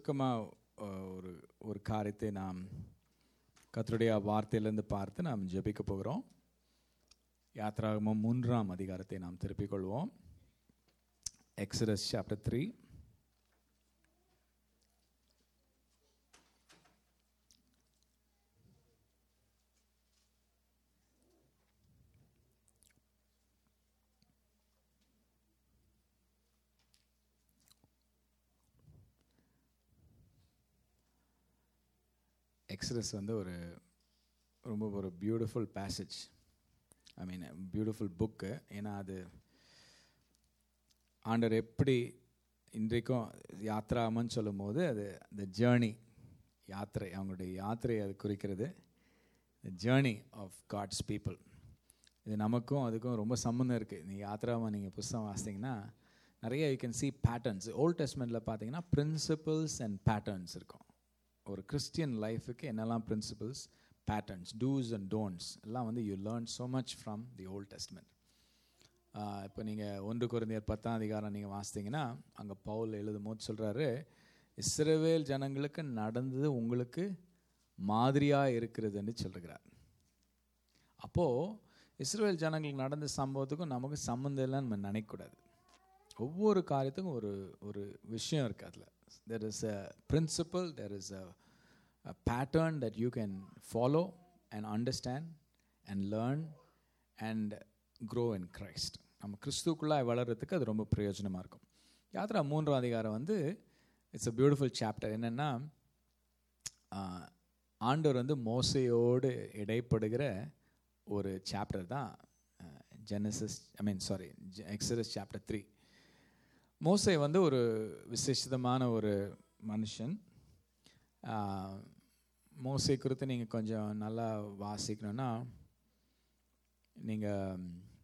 சுருக்கமாக ஒரு ஒரு காரியத்தை நாம் கர்த்தருடைய வார்த்தையிலிருந்து பார்த்து நாம் ஜெபிக்க போகிறோம் யாத்ராகமம் மூன்றாம் அதிகாரத்தை நாம் திருப்பிக் கொள்வோம் எக்ஸரஸ் சாப்டர் த்ரீ எக்ஸரஸ் வந்து ஒரு ரொம்ப ஒரு beautiful passage I mean beautiful book ஏன்னா அது ஆண்டவர் எப்படி இன்றைக்கும் யாத்ராமன்னு சொல்லும் போது அது அந்த ஜேர்னி யாத்திரை அவங்களுடைய யாத்திரை அது குறிக்கிறது the journey of God's people இது நமக்கும் அதுக்கும் ரொம்ப சம்மந்தம் இருக்குது நீ யாத்ராமா நீங்கள் புஸ்தகம் வாசித்தீங்கன்னா நிறைய you can see patterns Old டெஸ்ட்மெண்ட்டில் பார்த்தீங்கன்னா பிரின்சிபல்ஸ் அண்ட் பேட்டர்ன்ஸ் இருக்கும் ஒரு கிறிஸ்டியன் லைஃபுக்கு என்னெல்லாம் principles patterns dos and don'ts எல்லாம் வந்து you learn so much from the Old Testament இப்போ நீங்கள் ஒன்று குறைந்தர் பத்தாம் அதிகாரம் நீங்கள் வாசித்தீங்கன்னா அங்கே பவுல் எழுதும் போது சொல்கிறாரு இஸ்ரவேல் ஜனங்களுக்கு நடந்தது உங்களுக்கு மாதிரியாக இருக்கிறதுன்னு சொல்லுகிறார் அப்போது இஸ்ரேல் ஜனங்களுக்கு நடந்த சம்பவத்துக்கும் நமக்கு சம்மந்தம் இல்லைன்னு நம்ம நினைக்கக்கூடாது ஒவ்வொரு காரியத்துக்கும் ஒரு ஒரு விஷயம் இருக்குது அதில் there is a principle there is a pattern that you can follow and understand and learn and grow in Christ நம்ம கிறிஸ்துக்குள்ளாக வளர்கிறதுக்கு அது ரொம்ப பிரயோஜனமாக இருக்கும் யாத்ரா மூன்றாம் அதிகாரம் வந்து இட்ஸ் அ பியூட்டிஃபுல் சாப்டர் என்னென்னா ஆண்டவர் வந்து மோசையோடு இடைப்படுகிற ஒரு சாப்டர் தான் Genesis I mean sorry Exodus chapter three மோசை வந்து ஒரு விசேஷமான ஒரு மனுஷன் மோசை குறித்து நீங்கள் கொஞ்சம் நல்லா வாசிக்கணுன்னா நீங்கள்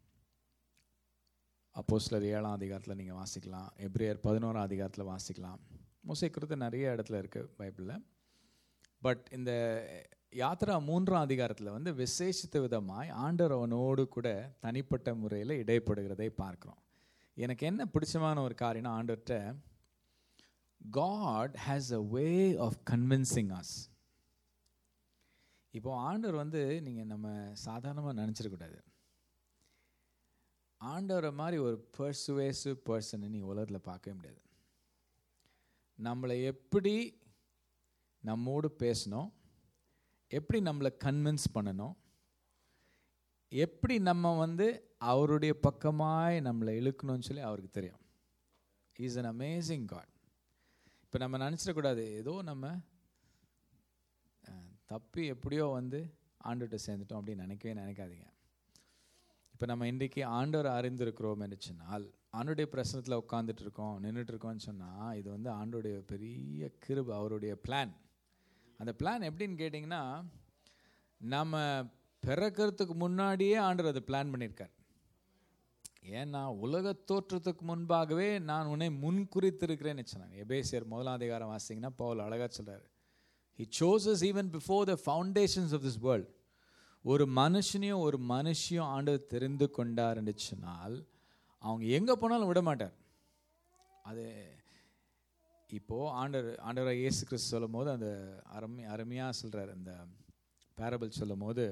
அப்போ சிலர் ஏழாம் அதிகாரத்தில் நீங்கள் வாசிக்கலாம் எப்ரியர் பதினோராம் அதிகாரத்தில் வாசிக்கலாம் மோசை குறித்து நிறைய இடத்துல இருக்குது பைபிளில் பட் இந்த யாத்ரா மூன்றாம் அதிகாரத்தில் வந்து விசேஷித்த விதமாய் ஆண்டவர் அவனோடு கூட தனிப்பட்ட முறையில் இடைப்படுகிறதை பார்க்குறோம் எனக்கு என்ன பிடிச்சமான ஒரு காரியம்னா ஆண்டவர்கிட்ட God has a way of convincing us இப்போ ஆண்டவர் வந்து நீங்கள் நம்ம சாதாரணமாக நினச்சிடக்கூடாது ஆண்டவரை மாதிரி ஒரு பர்சுவேசிவ் பர்சனை நீ உலகத்தில் பார்க்கவே முடியாது நம்மளை எப்படி நம்மோடு பேசணும் எப்படி நம்மளை கன்வின்ஸ் பண்ணணும் எப்படி நம்ம வந்து அவருடைய பக்கமாய் நம்மளை இழுக்கணும்னு சொல்லி அவருக்கு தெரியும் இஸ் அன் அமேசிங் காட் இப்போ நம்ம நினச்சிடக்கூடாது ஏதோ நம்ம தப்பி எப்படியோ வந்து ஆண்டுகிட்ட சேர்ந்துட்டோம் அப்படின்னு நினைக்கவே நினைக்காதீங்க இப்போ நம்ம இன்றைக்கி ஆண்டவர் அறிந்திருக்கிறோம் என்று சொன்னால் ஆண்டுடைய பிரசனத்தில் உட்காந்துட்டு இருக்கோம் நின்றுட்டு இருக்கோம்னு சொன்னால் இது வந்து ஆண்டோடைய பெரிய கிருப அவருடைய பிளான் அந்த பிளான் எப்படின்னு கேட்டிங்கன்னா நம்ம பிறக்கிறதுக்கு முன்னாடியே ஆண்டவர் அதை பிளான் பண்ணியிருக்கார் ஏன்னா உலக தோற்றத்துக்கு முன்பாகவே நான் உன்னை முன் குறித்திருக்கிறேன்னு சொன்னாங்க எபேசியர் முதலாம் அதிகாரம் வாசிங்கன்னா பவுல் அழகாக சொல்கிறார் he chose us even before the foundations of this world ஒரு மனுஷனையும் ஒரு மனுஷியும் ஆண்டவர் தெரிந்து கொண்டார் என்று சொன்னால் அவங்க எங்கே போனாலும் விட மாட்டார் அது இப்போது ஆண்டர் ஆண்டவராக இயேசு கிறிஸ்து சொல்லும் போது அந்த அருமை அருமையாக சொல்கிறார் அந்த பேரபிள் சொல்லும் போது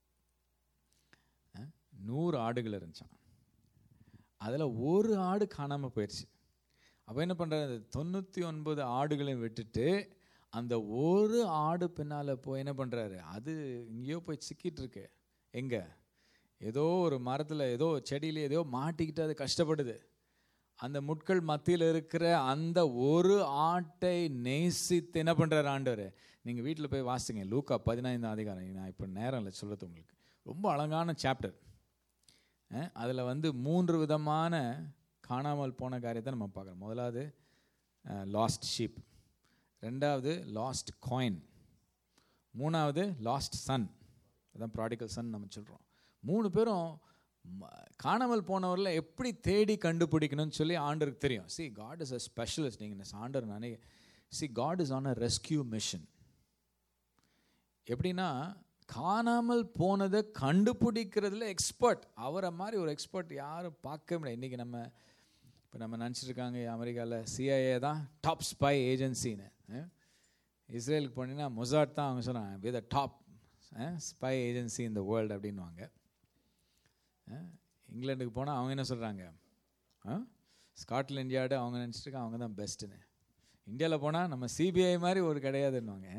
நூறு ஆடுகள் இருந்துச்சான் அதில் ஒரு ஆடு காணாமல் போயிடுச்சு அப்போ என்ன பண்ணுறாரு தொண்ணூற்றி ஒன்பது ஆடுகளையும் விட்டுட்டு அந்த ஒரு ஆடு பின்னால் போய் என்ன பண்ணுறாரு அது இங்கேயோ போய் சிக்கிட்டு இருக்கு எங்கே ஏதோ ஒரு மரத்தில் ஏதோ செடியில் ஏதோ மாட்டிக்கிட்டு அது கஷ்டப்படுது அந்த முட்கள் மத்தியில் இருக்கிற அந்த ஒரு ஆட்டை நேசித்து என்ன பண்ணுறாரு ஆண்டவர் நீங்கள் வீட்டில் போய் வாசிங்க லூக்கா பதினைந்தாம் அதிகாரம் நான் இப்போ நேரம் இல்லை சொல்கிறது உங்களுக்கு ரொம்ப அழகான சாப்டர் அதில் வந்து மூன்று விதமான காணாமல் போன காரியத்தை நம்ம பார்க்குறோம் முதலாவது லாஸ்ட் ஷீப் ரெண்டாவது லாஸ்ட் காயின் மூணாவது லாஸ்ட் சன் அதான் ப்ராடிக்கல் சன் நம்ம சொல்கிறோம் மூணு பேரும் காணாமல் போனவரில் எப்படி தேடி கண்டுபிடிக்கணும்னு சொல்லி ஆண்டருக்கு தெரியும் see God is a specialist நீங்கள் ஆண்டர் நானே see God is on a rescue mission எப்படின்னா காணாமல் போனதை கண்டுபிடிக்கிறதுல எக்ஸ்பர்ட் அவரை மாதிரி ஒரு எக்ஸ்பர்ட் யாரும் பார்க்க முடியாது இன்றைக்கி நம்ம இப்போ நம்ம நினச்சிருக்காங்க அமெரிக்காவில் சிஐஏ தான் டாப் ஸ்பை ஏஜென்சின்னு இஸ்ரேலுக்கு போனீங்கன்னா மொசாட் தான் அவங்க சொன்னாங்க we the top spy agency இந்த வேர்ல்டு அப்படின்வாங்க அஹ், இங்கிலாந்துக்கு போனால் அவங்க என்ன சொல்கிறாங்க ஸ்காட்லாண்ட் யார்டு அவங்க நினச்சிட்டு அவங்க தான் பெஸ்ட்டுன்னு இந்தியாவில் போனால் நம்ம சிபிஐ மாதிரி ஒரு கிடையாதுன்னுவாங்க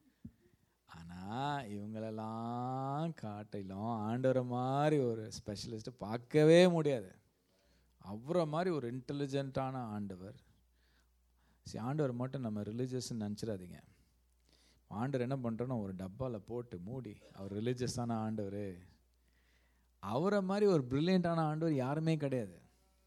ஆனால் இவங்களெல்லாம் காட்டிலும் ஆண்டவரை மாதிரி ஒரு ஸ்பெஷலிஸ்ட்டு பார்க்கவே முடியாது அவரை மாதிரி ஒரு இன்டெலிஜென்ட்டான ஆண்டவர் சரி ஆண்டவர் மட்டும் நம்ம ரிலீஜியஸ்ன்னு நினச்சிடாதீங்க ஆண்டவர் என்ன பண்ணுறோன்னா ஒரு டப்பாவில் போட்டு மூடி அவர் ரிலீஜியஸான ஆண்டவர் அவரை மாதிரி ஒரு பிரில்லியண்ட்டான ஆண்டவர் யாருமே கிடையாது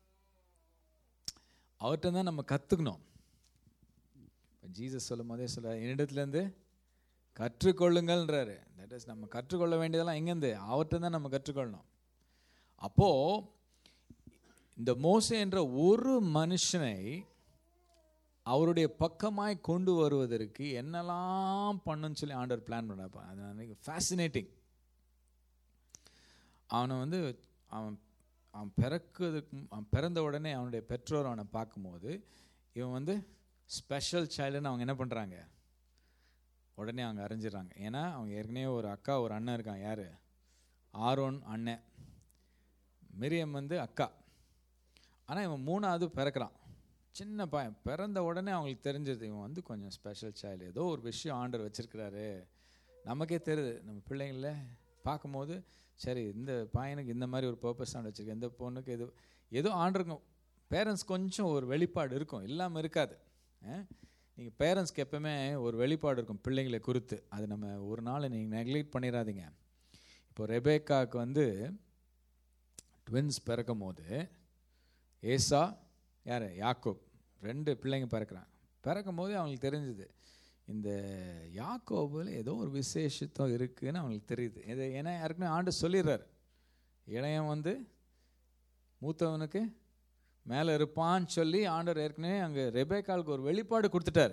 அவர்கிட்ட தான் நம்ம கற்றுக்கணும் இப்போ ஜீசஸ் சொல்லும் போதே சொல்ல என்னிடத்துலேருந்து கற்றுக்கொள்ளுங்கள்ன்றாரு தட் இஸ் நம்ம கற்றுக்கொள்ள வேண்டியதெல்லாம் எங்கேருந்து அவர்கிட்ட தான் நம்ம கற்றுக்கொள்ளணும் அப்போது இந்த மோசே என்ற ஒரு மனுஷனை அவருடைய பக்கமாய் கொண்டு வருவதற்கு என்னெல்லாம் பண்ணுன்னு சொல்லி ஆண்டவர் பிளான் பண்ணப்பா அது ஃபேசினேட்டிங் அவனை வந்து அவன் அவன் பிறக்கிறதுக்கு அவன் பிறந்த உடனே அவனுடைய பெற்றோர் அவனை பார்க்கும்போது இவன் வந்து ஸ்பெஷல் சைல்டுன்னு அவங்க என்ன பண்ணுறாங்க உடனே அவங்க அறிஞ்சிடுறாங்க ஏன்னா அவங்க ஏற்கனவே ஒரு அக்கா ஒரு அண்ணன் இருக்கான் யார் ஆரோன் அண்ணன் மிரியம் வந்து அக்கா ஆனால் இவன் மூணாவது பிறக்கிறான் சின்ன பையன் பிறந்த உடனே அவங்களுக்கு தெரிஞ்சது இவன் வந்து கொஞ்சம் ஸ்பெஷல் சைல்டு ஏதோ ஒரு விஷயம் ஆண்டர் வச்சிருக்கிறாரு நமக்கே தெரியுது நம்ம பிள்ளைங்கள பார்க்கும்போது சரி இந்த பையனுக்கு இந்த மாதிரி ஒரு பர்பஸ் ஆண்டு வச்சிருக்கேன் இந்த பொண்ணுக்கு எது ஏதோ ஆண்டருக்கும் பேரண்ட்ஸ் கொஞ்சம் ஒரு வெளிப்பாடு இருக்கும் இல்லாமல் இருக்காது நீங்கள் பேரண்ட்ஸ்க்கு எப்பவுமே ஒரு வெளிப்பாடு இருக்கும் பிள்ளைங்களை குறித்து அது நம்ம ஒரு நாள் நீங்கள் நெக்லெக்ட் பண்ணிடாதீங்க இப்போ ரெபேக்காவுக்கு வந்து ட்வின்ஸ் பிறக்கும் போது ஏசா யார் யாக்கோப் ரெண்டு பிள்ளைங்க பிறக்கிறாங்க பிறக்கும் போது அவங்களுக்கு தெரிஞ்சுது இந்த யாக்கோபில் ஏதோ ஒரு விசேஷத்தம் இருக்குன்னு அவங்களுக்கு தெரியுது இது ஏன்னா யாருக்குமே ஆண்டு சொல்லிடுறாரு இளையன் வந்து மூத்தவனுக்கு மேலே இருப்பான்னு சொல்லி ஆண்டவர் ஏற்கனவே அங்கே ரெபேக்காலுக்கு ஒரு வெளிப்பாடு கொடுத்துட்டார்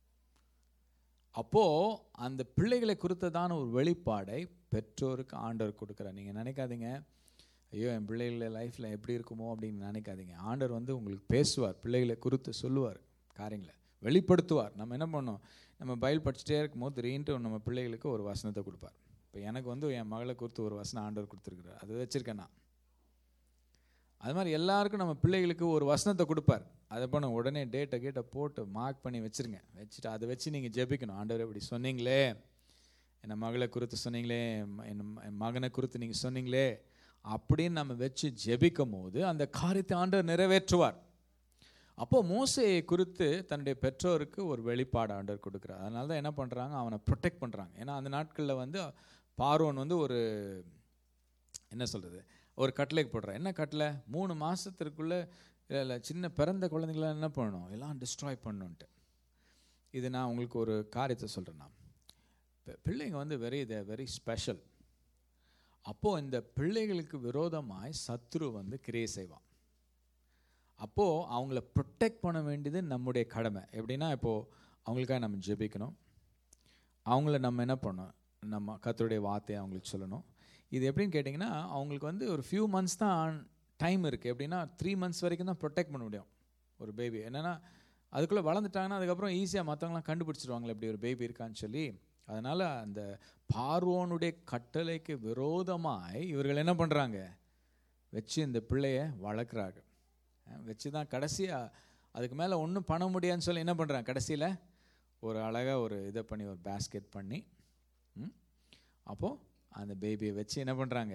அப்போது அந்த பிள்ளைகளை குறித்ததான ஒரு வெளிப்பாடை பெற்றோருக்கு ஆண்டவர் கொடுக்குறார் நீங்கள் நினைக்காதீங்க ஐயோ என் பிள்ளைகள லைஃப்பில் எப்படி இருக்குமோ அப்படின்னு நினைக்காதீங்க ஆண்டவர் வந்து உங்களுக்கு பேசுவார் பிள்ளைகளை குறித்து சொல்லுவார் காரியங்களை வெளிப்படுத்துவார் நம்ம என்ன பண்ணோம் நம்ம பயில் படிச்சுட்டே இருக்கும்போது திடீர்னு நம்ம பிள்ளைகளுக்கு ஒரு வசனத்தை கொடுப்பார் இப்போ எனக்கு வந்து என் மகளை குறித்து ஒரு வசனம் ஆண்டவர் கொடுத்துருக்குறாரு அது வச்சுருக்கேன் நான் அது மாதிரி எல்லாருக்கும் நம்ம பிள்ளைகளுக்கு ஒரு வசனத்தை கொடுப்பார் அதை பண்ண உடனே டேட்டை கேட்டை போட்டு மார்க் பண்ணி வச்சுருங்க வச்சுட்டு அதை வச்சு நீங்கள் ஜெபிக்கணும் ஆண்டவர் இப்படி சொன்னீங்களே என் மகளை குறித்து சொன்னீங்களே என் என் மகனை குறித்து நீங்கள் சொன்னீங்களே அப்படின்னு நம்ம வச்சு ஜெபிக்கும் போது அந்த காரியத்தை ஆண்டவர் நிறைவேற்றுவார் அப்போது மோசையை குறித்து தன்னுடைய பெற்றோருக்கு ஒரு வெளிப்பாடு ஆண்டவர் கொடுக்குறார் அதனால தான் என்ன பண்ணுறாங்க அவனை ப்ரொடெக்ட் பண்ணுறாங்க ஏன்னா அந்த நாட்களில் வந்து பார்வோன் வந்து ஒரு என்ன சொல்கிறது ஒரு கட்டளைக்கு போடுறான் என்ன கட்டளை மூணு மாதத்திற்குள்ளே இல்லை சின்ன பிறந்த குழந்தைங்கள என்ன பண்ணணும் எல்லாம் டிஸ்ட்ராய் பண்ணணுன்ட்டு இது நான் உங்களுக்கு ஒரு காரியத்தை சொல்கிறேன் நான் பிள்ளைங்க வந்து வெரி த வெரி ஸ்பெஷல் அப்போது இந்த பிள்ளைகளுக்கு விரோதமாய் சத்ரு வந்து கிரியை செய்வான் அப்போது அவங்கள ப்ரொடெக்ட் பண்ண வேண்டியது நம்முடைய கடமை எப்படின்னா இப்போது அவங்களுக்காக நம்ம ஜெபிக்கணும் அவங்கள நம்ம என்ன பண்ணணும் நம்ம கத்தருடைய வார்த்தையை அவங்களுக்கு சொல்லணும் இது எப்படின்னு கேட்டிங்கன்னா அவங்களுக்கு வந்து ஒரு ஃபியூ மந்த்ஸ் தான் டைம் இருக்குது எப்படின்னா த்ரீ மந்த்ஸ் வரைக்கும் தான் ப்ரொடெக்ட் பண்ண முடியும் ஒரு பேபி என்னென்னா அதுக்குள்ளே வளர்ந்துட்டாங்கன்னா அதுக்கப்புறம் ஈஸியாக மற்றவங்களாம் கண்டுபிடிச்சிருவாங்களே இப்படி ஒரு பேபி இருக்கான்னு சொல்லி அதனால் அந்த பார்வோனுடைய கட்டளைக்கு விரோதமாய் இவர்கள் என்ன பண்ணுறாங்க வச்சு இந்த பிள்ளைய வளர்க்குறாங்க வச்சு தான் கடைசியாக அதுக்கு மேலே ஒன்றும் பண்ண முடியாதுன்னு சொல்லி என்ன பண்ணுறாங்க கடைசியில் ஒரு அழகாக ஒரு இதை பண்ணி ஒரு பேஸ்கெட் பண்ணி அப்போது அந்த பேபியை வச்சு என்ன பண்ணுறாங்க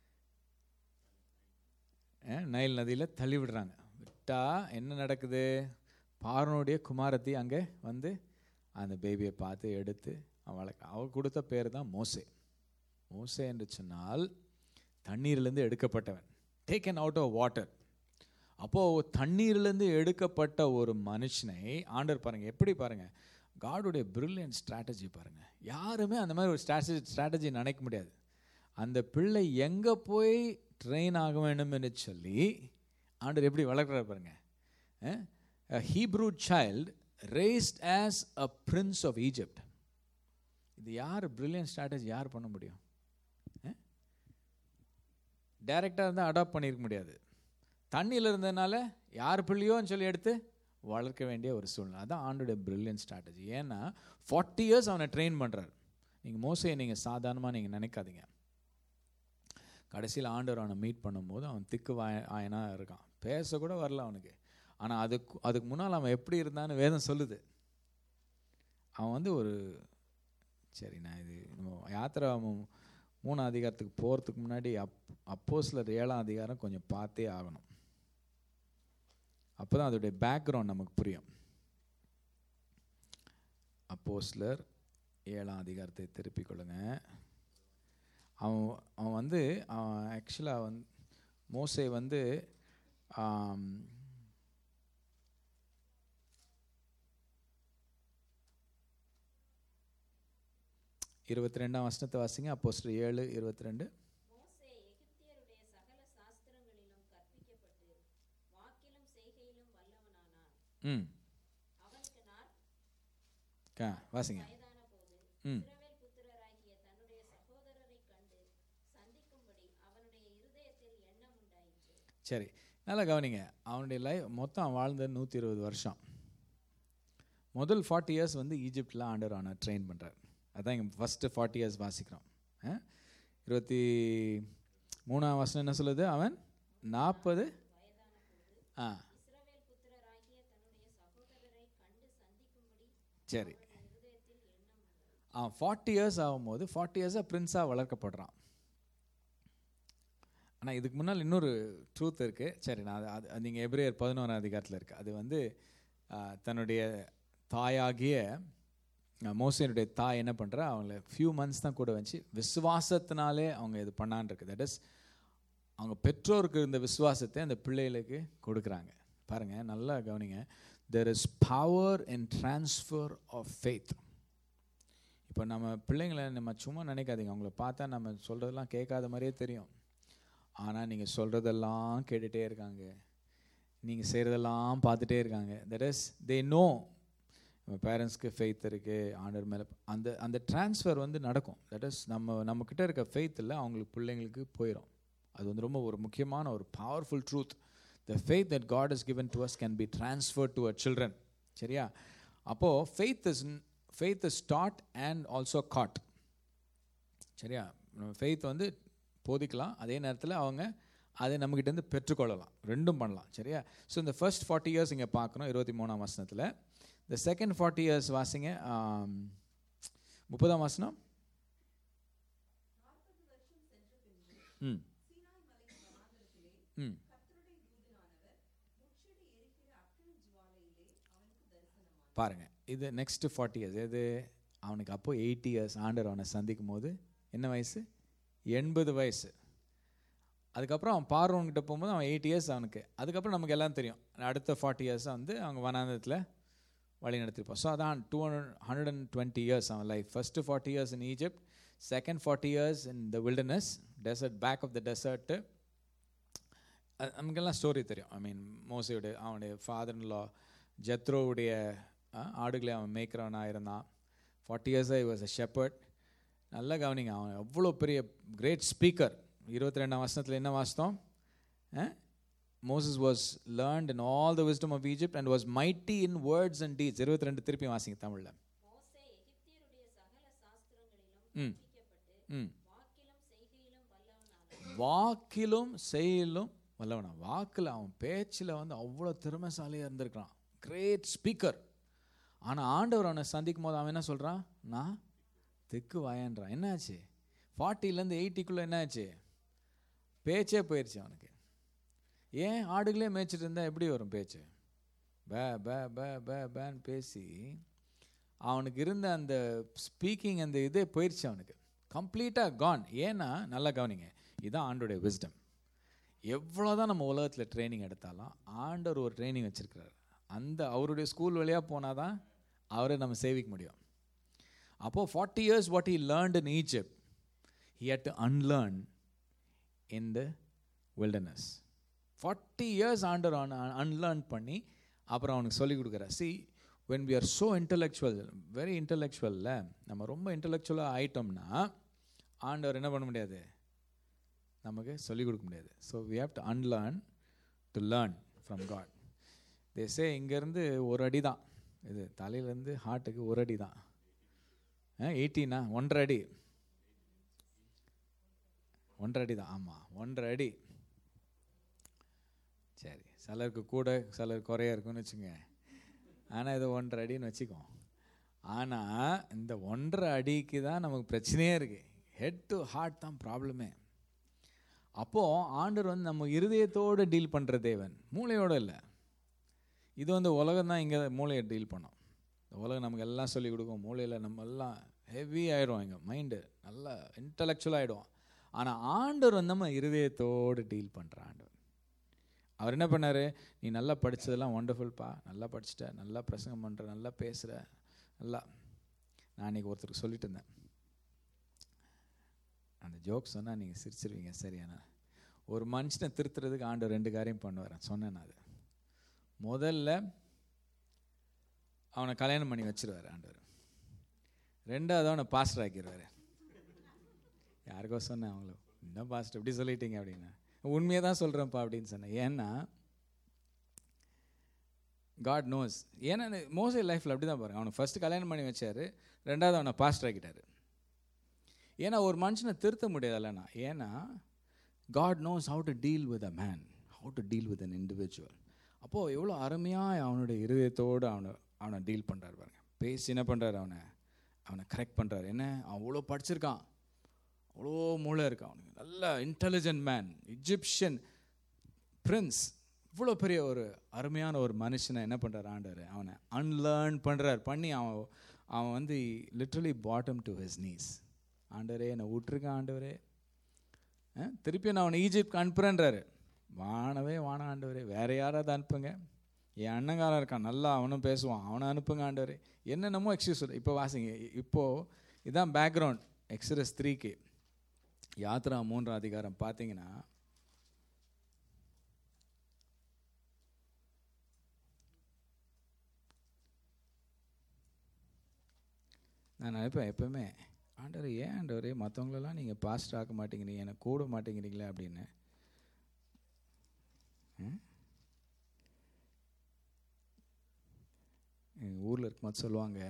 நைல் நதியில் தள்ளி விடுறாங்க விட்டால் என்ன நடக்குது பார்வனுடைய குமாரத்தி அங்கே வந்து அந்த பேபியை பார்த்து எடுத்து வளர்க்க அவள் கொடுத்த பேர் தான் மோசே மோசே என்று சொன்னால் தண்ணீர்லேருந்து எடுக்கப்பட்டவன் டேக்கன் அவுட் ஆஃப் வாட்டர் அப்போது தண்ணீர்லேருந்து எடுக்கப்பட்ட ஒரு மனுஷனை ஆண்டர் பாருங்கள் எப்படி பாருங்கள் காடுடைய பிரில்லியன்ட் ஸ்ட்ராட்டஜி பாருங்கள் யாருமே அந்த மாதிரி ஒரு ஸ்ட்ராட்டஜி ஸ்ட்ராட்டஜி நினைக்க முடியாது அந்த பிள்ளை எங்கே போய் ட்ரெயின் ஆக வேண்டும் என்று சொல்லி ஆண்டர் எப்படி வளர்க்குறாரு பாருங்க Hebrew child raised as a prince of Egypt இது யார் பிரில்லியன்ட் ஸ்ட்ராட்டஜி யார் பண்ண முடியும் டைரெக்டாக இருந்தால் அடாப்ட் பண்ணியிருக்க முடியாது தண்ணியில் இருந்ததுனால யார் பிள்ளையோன்னு சொல்லி எடுத்து வளர்க்க வேண்டிய ஒரு சூழ்நிலை அதான் ஆண்டோடைய பிரில்லியன் ஸ்ட்ராட்டஜி ஏன்னா ஃபார்ட்டி இயர்ஸ் அவனை ட்ரெயின் பண்ணுறாரு நீங்கள் மோசையை நீங்கள் சாதாரணமாக நீங்கள் நினைக்காதீங்க கடைசியில் ஆண்டவர் அவனை மீட் பண்ணும்போது அவன் திக்கு வாய ஆயனாக இருக்கான் பேச கூட வரல அவனுக்கு ஆனால் அதுக்கு அதுக்கு முன்னால் அவன் எப்படி இருந்தான்னு வேதம் சொல்லுது அவன் வந்து ஒரு சரி நான் இது நம்ம யாத்திரை மூணாம் அதிகாரத்துக்கு போகிறதுக்கு முன்னாடி அப் அப்போஸ்லர் ஏழாம் அதிகாரம் கொஞ்சம் பார்த்தே ஆகணும் அப்போ தான் அதோடைய பேக்ரவுண்ட் நமக்கு புரியும் அப்போஸ்லர் ஏழாம் அதிகாரத்தை திருப்பிக் கொள்ளுங்க அவன் அவன் வந்து அவன் ஆக்சுவலாக வந்து மோசை வந்து ஆம், இருபத்தி ரெண்டாம் வசனத்தை வாசிங்க அப்போஸ்லர் ஏழு இருபத்தி ரெண்டு மோசே எகிப்தியருடைய சகல சாஸ்திரங்களிலும் கற்பிக்கப்பட்டு வாக்கிலும் செய்கையிலும் வல்லவனானான் ம் அவனுக்கு நாற்பது கா வாசிங்க வயதான போது ம் இஸ்ரவேல் புத்திரராகிய தன்னுடைய சகோதரரைக் கண்டு சந்திக்கும்படி அவனுடைய இருதயத்தில் எண்ணம் உண்டாயிற்று சரி நல்லா கவனிங்க அவனுடைய லைஃப் மொத்தம் அவன் வாழ்ந்தது நூற்றி இருபது வருஷம் முதல் ஃபார்ட்டி இயர்ஸ் வந்து ஈஜிப்டில் ஆண்டவர் அவனை ட்ரெயின் பண்ணுறார் அதான் இங்கே ஃபஸ்ட்டு ஃபார்ட்டி இயர்ஸ் வாசிக்கிறோம் ஆ? இருபத்தி மூணாம் வருஷம் என்ன சொல்லுது அவன் நாற்பது ஆ இஸ்ரவேல் புத்திரராகிய தன்னுடைய சகோதரரைக் கண்டு சந்திக்கும்படி சரி இருதயத்தில் எண்ணம் உண்டாயிற்று அவன் ஃபார்ட்டி இயர்ஸ் ஆகும்போது ஃபார்ட்டி இயர்ஸாக பிரின்ஸாக வளர்க்கப்படுறான் ஆனால் இதுக்கு முன்னால் இன்னொரு ட்ரூத் இருக்குது சரி நான் அது அது நீங்கள் எப்ரேயர் பதினோராம் அதிகாரத்தில் இருக்குது அது வந்து ஆ, தன்னுடைய தாயாகிய ஆ, மோசேனுடைய தாய் என்ன பண்ணுறா அவங்கள ஃபியூ மந்த்ஸ் தான் கூட வச்சு விசுவாசத்தினாலே அவங்க இது பண்ணான்னு இருக்கு தட் இஸ் அவங்க பெற்றோருக்கு இருந்த விசுவாசத்தை அந்த பிள்ளைகளுக்கு கொடுக்குறாங்க பாருங்கள் நல்லா கவனிங்க there is power in transfer of faith இப்போ நம்ம பிள்ளைங்களை நம்ம சும்மா நினைக்காதீங்க அவங்கள பார்த்தா நம்ம சொல்கிறதெல்லாம் கேட்காத மாதிரியே தெரியும் ஆனால் நீங்கள் சொல்கிறதெல்லாம் கேட்டுகிட்டே இருக்காங்க நீங்கள் செய்கிறதெல்லாம் பார்த்துட்டே இருக்காங்க தட் இஸ் தே நோ நம்ம பேரண்ட்ஸ்க்கு ஃபெய்த் இருக்குது ஆண்டர் மேலே அந்த அந்த ட்ரான்ஸ்ஃபர் வந்து நடக்கும் தட் இஸ் நம்ம நம்மக்கிட்ட இருக்க ஃபெய்த் இல்லை அவங்களுக்கு பிள்ளைங்களுக்கு போயிடும் அது வந்து ரொம்ப ஒரு முக்கியமான ஒரு powerful truth the faith that God is given to us can be transferred to our children சரியா அப்போது faith is faith is taught and also caught சரியா ஃபெய்த் வந்து போதிக்கலாம் அதே நேரத்தில் அவங்க அதை நம்மக்கிட்டேருந்து பெற்றுக்கொள்ளலாம் ரெண்டும் பண்ணலாம் சரியா ஸோ இந்த ஃபர்ஸ்ட் ஃபார்ட்டி இயர்ஸ் இங்கே பார்க்கணும் இருபத்தி மூணாம் வசனத்தில் இந்த செகண்ட் ஃபார்ட்டி இயர்ஸ் வாசிங்க ஆம், முப்பதாம் வசனம் ம் ம் பாருங்க இது நெக்ஸ்ட் ஃபார்ட்டி இயர்ஸ் இது அவனுக்கு அப்போ எயிட்டி இயர்ஸ் ஆண்டர் அவனை சந்திக்கும் போது என்ன வயசு எண்பது வயசு அதுக்கப்புறம் அவன் பார்வன்கிட்ட போகும்போது அவன் எயிட் இயர்ஸ் அவனுக்கு அதுக்கப்புறம் நமக்கு எல்லாம் தெரியும் அடுத்த ஃபார்ட்டி இயர்ஸாக வந்து அவங்க வனாந்தத்தில் வழி நடத்திருப்பான் ஸோ அதான் two hundred hundred and twenty years அவன் life first forty years in Egypt second forty years in the wilderness desert back of the desert அது நமக்கெல்லாம் ஸ்டோரி தெரியும் ஐ மீன் மோசையுடைய அவனுடைய ஃபாதர் லா ஜத்ரோவுடைய அஹ், ஆடுகளை அவன் மேய்க்கிறவனாக இருந்தான் ஃபார்ட்டி இயர்ஸாக வாஸ் அ ஷெப்பர்ட் நல்லா கவனிங்க அவன் எவ்வளோ பெரிய கிரேட் ஸ்பீக்கர் இருபத்தி ரெண்டாம் வருஷத்தில் என்ன வாசித்தோம் Moses was learned in all the wisdom of Egypt and was mighty in words and deeds இருபத்தி ரெண்டு திருப்பி வாசிங்க தமிழில் மோசே எகிப்தியருடைய சகல சாஸ்திரங்களிலும் ம் கற்பிக்கப்பட்டு ம் வாக்கிலும் செய்கையிலும் வல்லவனானான் வாக்கிலும் செயலும் வல்லவனா வாக்கில் அவன் பேச்சில் வந்து அவ்வளோ திறமைசாலியாக இருந்திருக்கிறான் கிரேட் ஸ்பீக்கர் ஆனால் ஆண்டவர் அவனை சந்திக்கும் போது அவன் என்ன சொல்கிறான் நான் திக்கு வாயன்றான் என்னாச்சு ஃபார்ட்டிலேருந்து எயிட்டிக்குள்ளே என்னாச்சு பேச்சே போயிடுச்சு அவனுக்கு ஏன் ஆடுகளே மேய்ச்சிட்டு இருந்தா எப்படி வரும் பேச்சு பே பே பே பே பேன்னு பேசி அவனுக்கு இருந்த அந்த ஸ்பீக்கிங் அந்த இதே போயிடுச்சு அவனுக்கு கம்ப்ளீட்டாக கான் ஏன்னா நல்லா கவனிங்க இதுதான் ஆண்டோடைய விஸ்டம் எவ்வளோதான் நம்ம உலகத்தில் ட்ரைனிங் எடுத்தாலும் ஆண்டவர் ஒரு ட்ரைனிங் வச்சிருக்கிறார் அந்த அவருடைய ஸ்கூல் வழியாக போனால் தான் அவரை நம்ம சேவிக்க முடியும் அப்போது forty years what he learned in Egypt he had to unlearn in the wilderness forty years ஆண்டர் அன்லேர்ன் பண்ணி அப்புறம் அவனுக்கு சொல்லிக் கொடுக்குறார் see when we are so intellectual very இன்டலெக்சுவலில் நம்ம ரொம்ப இன்டலெக்சுவலாக ஆயிட்டோம்னா ஆண்டவர் என்ன பண்ண முடியாது நமக்கு சொல்லிக் கொடுக்க முடியாது so we have to unlearn to learn from God தேசே இங்கேருந்து ஒரு அடி தான் இது தலையிலேருந்து ஹார்ட்டுக்கு ஒரு அடி தான் எயிட்டீனா ஒன்றரை அடி ஒன்றரை அடி தான் ஆமாம் ஒன்றரை அடி சரி சிலருக்கு கூட சிலருக்கு குறையா இருக்குன்னு வச்சுங்க ஆனால் இது ஒன்றரை அடின்னு வச்சுக்கோ ஆனால் இந்த ஒன்றரை அடிக்கு தான் நமக்கு பிரச்சனையே இருக்குது ஹெட் டு ஹார்ட் தான் ப்ராப்ளமே அப்போது ஆண்டவர் வந்து நம்ம இருதயத்தோடு டீல் பண்ணுற தேவன் மூளையோடு இல்லை இது வந்து உலகம் தான் இங்கே மூளையை டீல் பண்ணோம் இந்த உலகம் நமக்கு எல்லாம் சொல்லிக் கொடுக்கும் மூளையில் நம்ம எல்லாம் ஹெவி ஆகிடும் எங்கள் மைண்டு நல்லா இன்டலெக்சுவல் ஆகிடும் ஆனால் ஆண்டவர் வந்து நம்ம இருதயத்தோடு டீல் பண்ணுற ஆண்டவர் அவர் என்ன பண்ணார் நீ நல்லா படித்ததெல்லாம் ஒண்டர்ஃபுல்ப்பா நல்லா படிச்சிட்ட நல்லா பிரசங்கம் பண்ணுற நல்லா பேசுகிற நல்லா நான் அன்றைக்கி ஒருத்தருக்கு சொல்லிட்டு இருந்தேன் அந்த ஜோக் சொன்னால் நீங்கள் சிரிச்சிருவீங்க சரியானா ஒரு மனுஷனை திருத்துறதுக்கு ஆண்டவர் ரெண்டு காரியம் பண்ணுவார் சொன்னேன் நான் அது முதல்ல அவனை கல்யாணம் பண்ணி வச்சிருவார் ஆண்டவர் ரெண்டாவது அவனை பாஸ்டர் ஆக்கிடுவார் யாருக்கோ சொன்னேன் அவங்கள என்ன பாஸ்டர் இப்படி சொல்லிட்டீங்க அப்படின்னா உண்மையை தான் சொல்கிறேன்ப்பா அப்படின்னு சொன்னேன் ஏன்னா காட் நோஸ் ஏன்னா மோஸ்ட் லைஃப்பில் அப்படி தான் பாருங்க அவனை ஃபஸ்ட்டு கல்யாணம் பண்ணி வச்சாரு ரெண்டாவது அவனை பாஸ்டர் ஆக்கிட்டாரு ஏன்னா ஒரு மனுஷனை திருத்த முடியாதுல்லண்ணா ஏன்னா God knows how to deal with a man how to deal with an individual அப்போது எவ்வளோ அருமையாக அவனுடைய இருதயத்தோடு அவனை அவனை டீல் பண்ணுறாரு பாருங்க பேசி என்ன பண்ணுறாரு அவனை அவனை கரெக்ட் பண்ணுறாரு என்ன அவன் அவ்வளோ படிச்சிருக்கான் அவ்வளோ மூளை இருக்கான் அவனுக்கு நல்ல இன்டெலிஜென்ட் மேன் இஜிப்ஷியன் பிரின்ஸ் இவ்வளோ பெரிய ஒரு அருமையான ஒரு மனுஷனை என்ன பண்ணுறாரு ஆண்டவர் அவனை அன்லேர்ன் பண்ணுறார் பண்ணி அவன் அவன் வந்து literally bottom to his knees ஆண்டவரே என்னை விட்டுருக்கேன் ஆண்டவரே அஹ், திருப்பி நான் அவனை ஈஜிப்ட் அனுப்புகிறேன்றாரு வானவே வான ஆண்டவரே வேற யாராவது அனுப்புங்க என் அண்ணங்காரன் இருக்கான் நல்லா அவனும் பேசுவான் அவனை அனுப்புங்க ஆண்டவரே என்னென்னமோ எக்ஸ்கியூஸ் இப்போ வாசிங்க இப்போது இதான் பேக்ரவுண்ட் எக்ஸரஸ் த்ரீக்கு யாத்ரா மூன்றாம் அதிகாரம் பார்த்தீங்கன்னா நான் நினைப்பேன் எப்பவுமே ஆண்டவர் ஏன் ஆண்டவரே மற்றவங்களெல்லாம் நீங்கள் பாஸ்ட் ஆக்க மாட்டேங்கிறீங்க எனக்கு கூட மாட்டேங்கிறீங்களே அப்படின்னு எங்கள் ஊரில் இருக்கும்போது சொல்லுவாங்க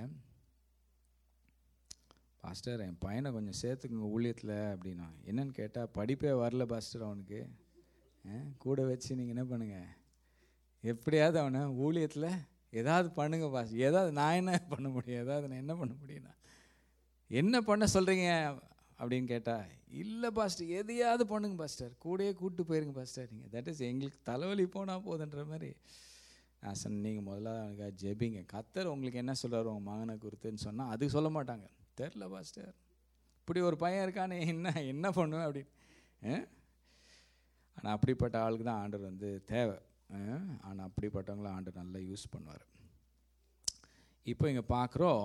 பாஸ்டர் என் பையனை கொஞ்சம் சேர்த்துக்குங்க ஊழியத்தில் அப்படின்னா என்னன்னு கேட்டால் படிப்பே வரல பாஸ்டர் அவனுக்கு ஆ, கூட வச்சு நீங்கள் என்ன பண்ணுங்க எப்படியாவது அவனை ஊழியத்தில் ஏதாவது பண்ணுங்க பாஸ்டர் ஏதாவது நான் என்ன பண்ண முடியும் ஏதாவது நான் என்ன பண்ண முடியும்னா என்ன பண்ண சொல்கிறீங்க அப்படின்னு கேட்டால் இல்லை பாஸ்டர் எதையாவது பண்ணுங்க பாஸ்டர் கூடயே கூப்பிட்டு போயிருங்க பாஸ்டர் நீங்கள் தட் இஸ் எங்களுக்கு தலைவலி போனால் போதுன்ற மாதிரி நான் சொன்னேன் நீங்கள் முதல்ல அவனுக்காக ஜெபிங்க கத்தர் உங்களுக்கு என்ன சொல்கிறார் உங்கள் மகனை குறித்துன்னு சொன்னால் அதுக்கு சொல்ல மாட்டாங்க தெரில பாஸ்டர் இப்படி ஒரு பையன் இருக்கானே என்ன என்ன பண்ணுவேன் அப்படின்னு ஆனால் அப்படிப்பட்ட ஆளுக்கு தான் ஆண்டவர் வந்து தேவை ஆனால் அப்படிப்பட்டவங்கள ஆண்டவர் நல்லா யூஸ் பண்ணுவார் இப்போ இங்கே பார்க்குறோம்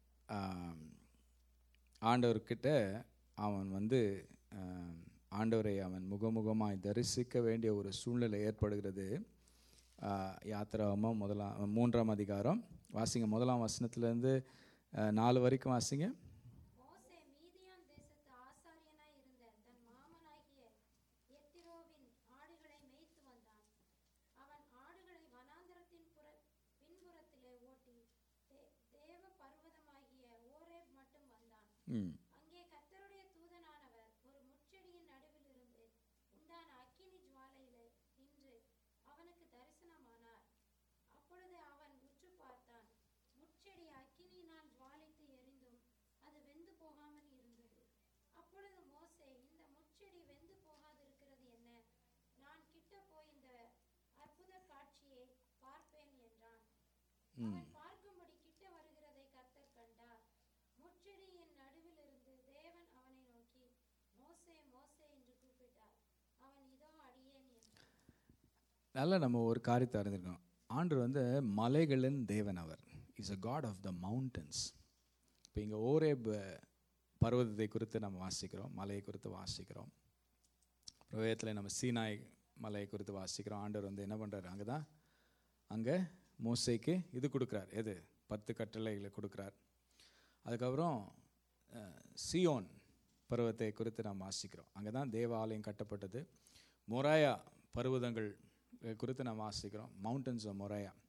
ஆண்டவர்கிட்ட அவன் வந்து ஆம், ஆண்டவரை அவன் முகமுகமாய் தரிசிக்க வேண்டிய ஒரு சூழ்நிலை ஏற்படுகிறது ஆ, யாத்திராகமம் முதலாம் மூன்றாம் அதிகாரம் வாசிங்க முதலாம் வசனத்துலேருந்து நாலு வரைக்கும் வாசிங்க மோசே மீதியான் தேசத்து ஆசாரியனாய் இருந்த தன் மாமனாகிய எத்திரோவின் ஆடுகளை மேய்த்து வந்தான் அவன் ஆடுகளை வனாந்தரத்தின் புற பின்புறத்திலே ஓட்டி தே- தேவ பர்வதமாகிய ஓரேப் மட்டும் வந்தான் ம் அங்கே கர்த்தருடைய தூதனானவர் ஒரு முட்செடியின் நடுவில் இருந்து உண்டான அக்கினி ஜுவாலையிலே நின்று அவனுக்கு தரிசனமானார் அப்பொழுது அவன் உற்று பார்த்தான் முட்செடி அக்கினியினால் ஜுவாலித்து எரிந்தும் அது வெந்து போகாமல் இருந்தது அப்பொழுது மோசே இந்த முட்செடி வெந்து போகாதிருக்கிறது என்ன நான் கிட்ட போய் இந்த அற்புத காட்சியை பார்ப்பேன் என்றான் அவன் பார்க்கும்படி கிட்ட வருகிறதை கர்த்தர் கண்டார் முட்செடியின் நடுவிலிருந்து தேவன் அவனை நோக்கி மோசே மோசே என்று கூப்பிட்டார் அவன் இதோ அடியேன் என்றான் நல்லா நம்ம ஒரு காரியத்தை அறிந்திருக்கோம் ஆண்டவர் வந்து மலைகளின் தேவன் அவர் is a God of the mountains இப்போ இங்கே ஓரேப் பர்வதத்தை குறித்து நம்ம வாசிக்கிறோம் மலையை குறித்து வாசிக்கிறோம் பிரவேதத்தில் நம்ம சீனாய் மலையை குறித்து வாசிக்கிறோம் ஆண்டவர் வந்து என்ன பண்ணுறாரு அங்கே தான் அங்கே மோசைக்கு இது கொடுக்குறார் எது பத்து கட்டளைகளை கொடுக்குறார் அதுக்கப்புறம் அஹ், சியோன் பருவத்தை குறித்து நாம் வாசிக்கிறோம் அங்கே தான் தேவாலயம் கட்டப்பட்டது மொராயா பர்வதங்கள் குறித்து நாம் வாசிக்கிறோம் மவுண்டன்ஸ் ஆஃப் மொராயா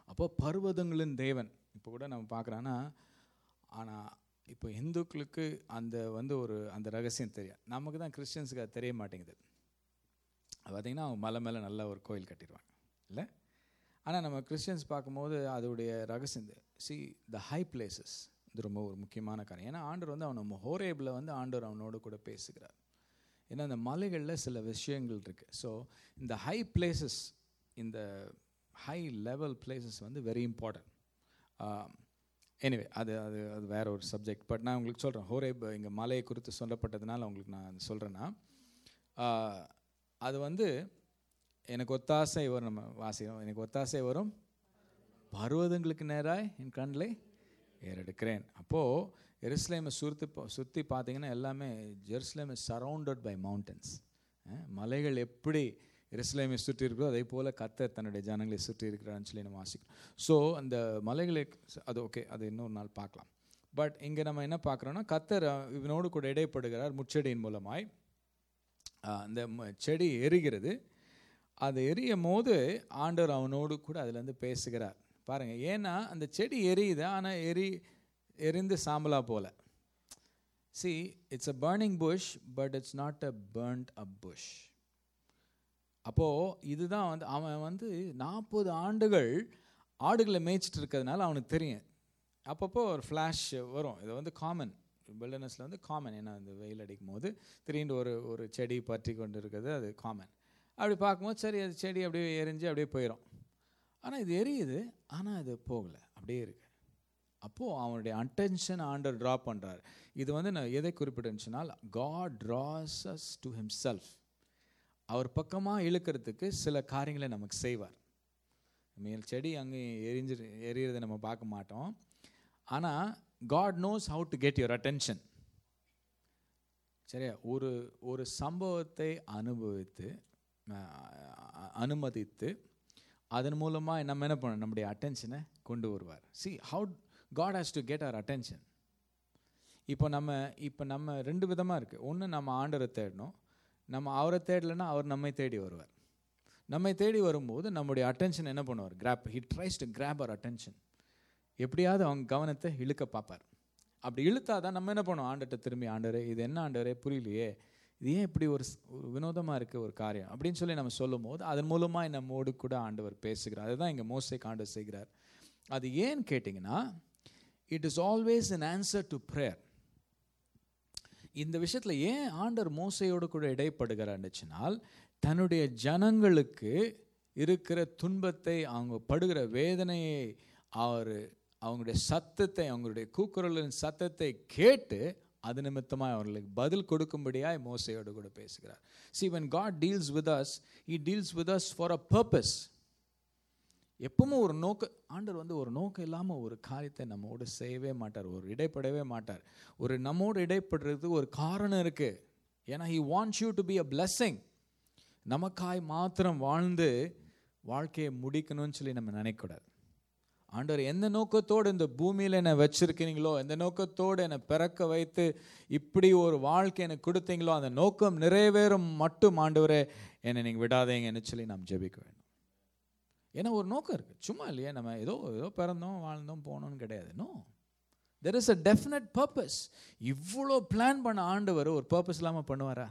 அப்போ பர்வதங்களின் தேவன் இப்போ கூட நம்ம பார்க்குறோன்னா ஆனால் இப்போ இந்துக்களுக்கு அந்த வந்து ஒரு அந்த ரகசியம் தெரியும் நமக்கு தான் கிறிஸ்டியன்ஸுக்கு அது தெரிய மாட்டேங்குது அது பார்த்திங்கன்னா அவங்க மலை மேலே நல்ல ஒரு கோயில் கட்டிடுவாங்க இல்லை ஆனால் நம்ம கிறிஸ்டியன்ஸ் பார்க்கும்போது அதோடைய ரகசியம் சி த ஹை பிளேசஸ் இது ரொம்ப ஒரு முக்கியமான காரியம் ஏன்னா ஆண்டவர் வந்து அவன் ஹோரேபில் வந்து ஆண்டவர் அவனோடு கூட பேசுகிறார் ஏன்னா அந்த மலைகளில் சில விஷயங்கள் இருக்குது ஸோ இந்த ஹை பிளேசஸ் இந்த ஹை லெவல் பிளேசஸ் வந்து வெரி இம்பார்ட்டன்ட் எனிவே அது அது அது வேற ஒரு சப்ஜெக்ட் பட் நான் உங்களுக்கு சொல்கிறேன் ஹோரேப் இங்கே மலையை குறித்து சொல்லப்பட்டதுனால உங்களுக்கு நான் சொல்கிறேன்னா அது வந்து எனக்கு ஒத்தாசை வரும் நம்ம வாசிக்கிறோம் எனக்கு ஒத்தாசை வரும் பர்வதங்களுக்கு நேராய் என் கண்ணில் ஏறெடுக்கிறேன் அப்போது எருசலேமை சுற்றி சுற்றி பார்த்தீங்கன்னா எல்லாமே Jerusalem is surrounded by mountains மலைகள் எப்படி எருசலேமை சுற்றி இருக்கிறோ அதே போல் கத்தர் தன்னுடைய ஜனங்களை சுற்றி இருக்கிறான்னு சொல்லி நம்ம வாசிக்கிறோம் ஸோ அந்த மலைகளை அது ஓகே அது இன்னொரு நாள் பார்க்கலாம் பட் இங்கே நம்ம என்ன பார்க்குறோன்னா கத்தர் இவனோடு கூட இடைப்படுகிறார் முச்செடியின் மூலமாய் அந்த செடி எரிகிறது அது எரியும் போது ஆண்டவர் அவனோடு கூட அதுலேருந்து பேசுகிறார் பாருங்கள் ஏன்னா அந்த செடி எரியுது ஆனால் எரி எரிந்து சாம்பலா போல see it's a burning bush but it's not a burnt a bush அப்போது இதுதான் வந்து அவன் வந்து நாற்பது ஆண்டுகள் ஆடுகளை மேய்ச்சிட்டு இருக்கிறதுனால அவனுக்கு தெரியும் அப்பப்போ ஒரு ஃப்ளாஷ் வரும் இது வந்து காமன் பில்டர்னஸில் வந்து காமன் ஏன்னா அந்த வெயில் அடிக்கும் போது திடீர்னு ஒரு ஒரு செடி பற்றி கொண்டு இருக்கிறது அது காமன் அப்படி பார்க்கும்போது சரி அது செடி அப்படியே எரிஞ்சு அப்படியே போயிடும் ஆனால் இது எரியுது ஆனால் அது போகலை அப்படியே இருக்கு அப்போது அவனுடைய அட்டென்ஷன் ஆண்டர் ட்ரா பண்ணுறாரு இது வந்து நான் எதை குறிப்பிட்டுச்சுனால் God draws us to himself அவர் பக்கமாக இழுக்கிறதுக்கு சில காரியங்களை நமக்கு செய்வார் மேல் செடி அங்கே எரிஞ்சு எரியறதை நம்ம பார்க்க மாட்டோம் ஆனால் God knows how to get your attention சரியா ஒரு ஒரு சம்பவத்தை அனுபவித்து அனுமதித்து அதன் மூலமாக நம்ம என்ன பண்ணணும் நம்முடைய அட்டென்ஷனை கொண்டு வருவார் see how God has to get our attention இப்போ நம்ம இப்போ நம்ம ரெண்டு விதமாக இருக்குது ஒன்று நம்ம ஆண்டரை தேடணும் நம்ம அவரை தேடலைன்னா அவர் நம்மை தேடி வருவார் நம்மை தேடி வரும்போது நம்முடைய அட்டென்ஷன் என்ன பண்ணுவார் grab he tries to grab our attention எப்படியாவது அவங்க கவனத்தை இழுக்க பார்ப்பார் அப்படி இழுத்தா தான் நம்ம என்ன பண்ணுவோம் ஆண்டர்கிட்ட திரும்பி ஆண்டரே இது என்ன ஆண்டரே புரியலையே இது ஏன் இப்படி ஒரு ஒரு வினோதமாக இருக்குது ஒரு காரியம் அப்படின்னு சொல்லி நம்ம சொல்லும் போது அதன் மூலமாக நம்மோடு கூட ஆண்டவர் பேசுகிறார் அதுதான் இங்கே மோசை ஆண்டவர் செய்கிறார் அது ஏன்னு கேட்டிங்கன்னா it is always an answer to prayer இந்த விஷயத்தில் ஏன் ஆண்டர் மோசையோடு கூட இடைப்படுகிறார்னுச்சுனால் தன்னுடைய ஜனங்களுக்கு இருக்கிற துன்பத்தை அவங்க படுகிற வேதனையை அவர் அவங்களுடைய சத்தத்தை அவங்களுடைய கூக்குரலின் சத்தத்தை கேட்டு அது நிமித்தமாக அவர்களுக்கு பதில் கொடுக்கும்படியாய் மோசையோடு கூட பேசுகிறார் see when God deals with us he deals with us for a purpose எப்பவும் ஒரு நோக்க ஆண்டர் வந்து ஒரு நோக்கம் இல்லாமல் ஒரு காரியத்தை நம்மோடு செய்யவே மாட்டார் ஒரு இடைப்படவே மாட்டார் ஒரு நம்மோடு இடைப்படுறதுக்கு ஒரு காரணம் இருக்குது ஏன்னா he wants you to be a blessing நமக்காய் மாத்திரம் வாழ்ந்து வாழ்க்கையை முடிக்கணும்னு சொல்லி நம்ம நினைக்கக்கூடாது ஆண்டவர் எந்த நோக்கத்தோடு இந்த பூமியில் என்னை வச்சிருக்கிறீங்களோ எந்த நோக்கத்தோடு என்னை பிறக்க வைத்து இப்படி ஒரு வாழ்க்கை எனக்கு கொடுத்தீங்களோ அந்த நோக்கம் நிறைவேறும் மட்டும் ஆண்டவரே என்னை நீங்கள் விடாதீங்கன்னு சொல்லி நாம் ஜெபிக்க வேண்டும் ஏன்னா ஒரு நோக்கம் இருக்குது சும்மா இல்லையா நம்ம ஏதோ ஏதோ பிறந்தோம் வாழ்ந்தோம் போனோம்னு கிடையாது no there is a definite purpose இவ்வளோ பிளான் பண்ண ஆண்டவர் ஒரு பர்பஸ் இல்லாமல் பண்ணுவாரா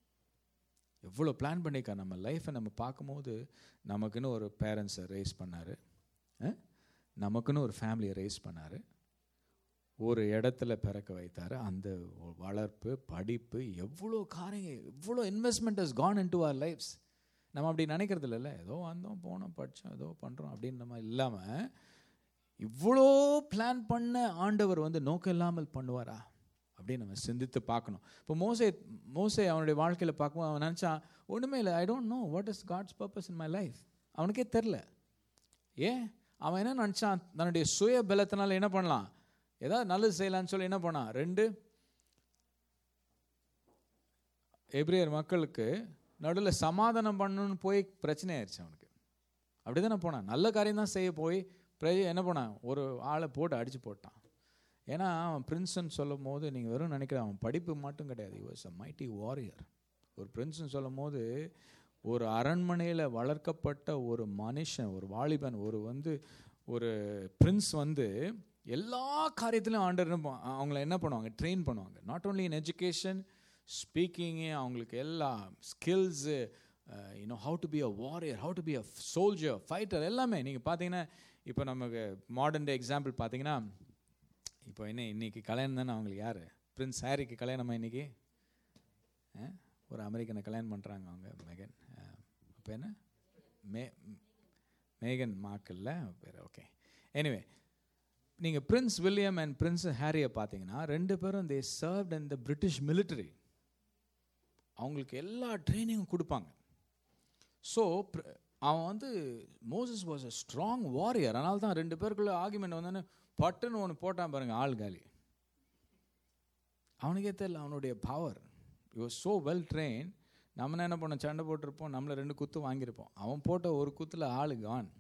எவ்வளோ பிளான் பண்ணியிருக்கார் நம்ம லைஃப்பை நம்ம பார்க்கும்போது நமக்குன்னு ஒரு பேரண்ட்ஸை ரேஸ் பண்ணார் நமக்குன்னு ஒரு ஃபேமிலியை ரேஸ் பண்ணார் ஒரு இடத்துல பிறக்க வைத்தார் அந்த வளர்ப்பு படிப்பு எவ்வளோ காரியங்கள் எவ்வளோ investment has gone into our lives நம்ம அப்படி நினைக்கிறது இல்லைல்ல ஏதோ வந்தோம் போனோம் படித்தோம் ஏதோ பண்ணுறோம் அப்படின்னு நம்ம இல்லாமல் இவ்வளோ பிளான் பண்ண ஆண்டவர் வந்து நோக்கம் இல்லாமல் பண்ணுவாரா அப்படின்னு நம்ம சிந்தித்து பார்க்கணும் இப்போ மோசை மோசை அவனுடைய வாழ்க்கையில் பார்க்கும்போது அவன் நினச்சான் ஒன்றுமே இல்லை I don't know what is God's purpose in my life அவனுக்கே தெரில ஏன் அவன் என்ன நினச்சான் தன்னுடைய சுய பலத்தினால என்ன பண்ணலாம் ஏதாவது நல்லது செய்யலான்னு சொல்லி என்ன பண்ணான் ரெண்டு எப்ரியர் மக்களுக்கு நடுவில் சமாதானம் பண்ணணும்னு போய் பிரச்சனை ஆயிடுச்சு அவனுக்கு அப்படி தானே போனான் நல்ல காரியம் தான் செய்ய போய் என்ன பண்ணான் ஒரு ஆளை போட்டு அடித்து போட்டான் ஏன்னா அவன் பிரின்ஸ்ன்னு சொல்லும் போது நீங்கள் வெறும் நினைக்கிற அவன் படிப்பு மட்டும் கிடையாது வாஸ் அ மைட்டி வாரியர் ஒரு பிரின்ஸ்ன்னு சொல்லும் போது ஒரு அரண்மனையில் வளர்க்கப்பட்ட ஒரு மனுஷன் ஒரு வாலிபன் ஒரு வந்து ஒரு பிரின்ஸ் வந்து எல்லா காரியத்திலும் ஆண்டர் என்ன பண்- அவங்கள என்ன பண்ணுவாங்க ட்ரெயின் பண்ணுவாங்க not only in education speaking அவங்களுக்கு எல்லா skills you know how to be a warrior how to be a soldier fighter எல்லாமே நீங்கள் பார்த்தீங்கன்னா இப்போ நமக்கு மாடர்ன் டே எக்ஸாம்பிள் பார்த்தீங்கன்னா இப்போ என்ன இன்னைக்கு கல்யாணம் தானே அவங்களுக்கு யார் பிரின்ஸ் ஹாரிக்கு கல்யாணமா இன்னைக்கு ஆ? ஒரு அமெரிக்கனை கல்யாணம் பண்ணுறாங்க அவங்க மெகன் அப்போ என்ன மே மேகன் மார்க்கல்ல பேர் ஓகே எனிவே நீங்கள் பிரின்ஸ் வில்லியம் அண்ட் பிரின்ஸ் ஹாரியை பார்த்தீங்கன்னா ரெண்டு பேரும் தே served and the British military அவங்களுக்கு எல்லா ட்ரைனிங்கும் கொடுப்பாங்க ஸோ அவன் வந்து Moses was a strong warrior அதனால தான் ரெண்டு பேருக்குள்ள ஆர்குமெண்ட் வந்தோன்னே பட்டுன்னு ஒன்று போட்டான் பாருங்க ஆள் காலி அவனுக்கே தெரியல அவனுடைய power you so well train நம்ம என்ன பண்ணோம் சண்டை போட்டிருப்போம் நம்மளை ரெண்டு குத்து வாங்கியிருப்போம் அவன் போட்ட ஒரு குத்தில் ஆளு கான்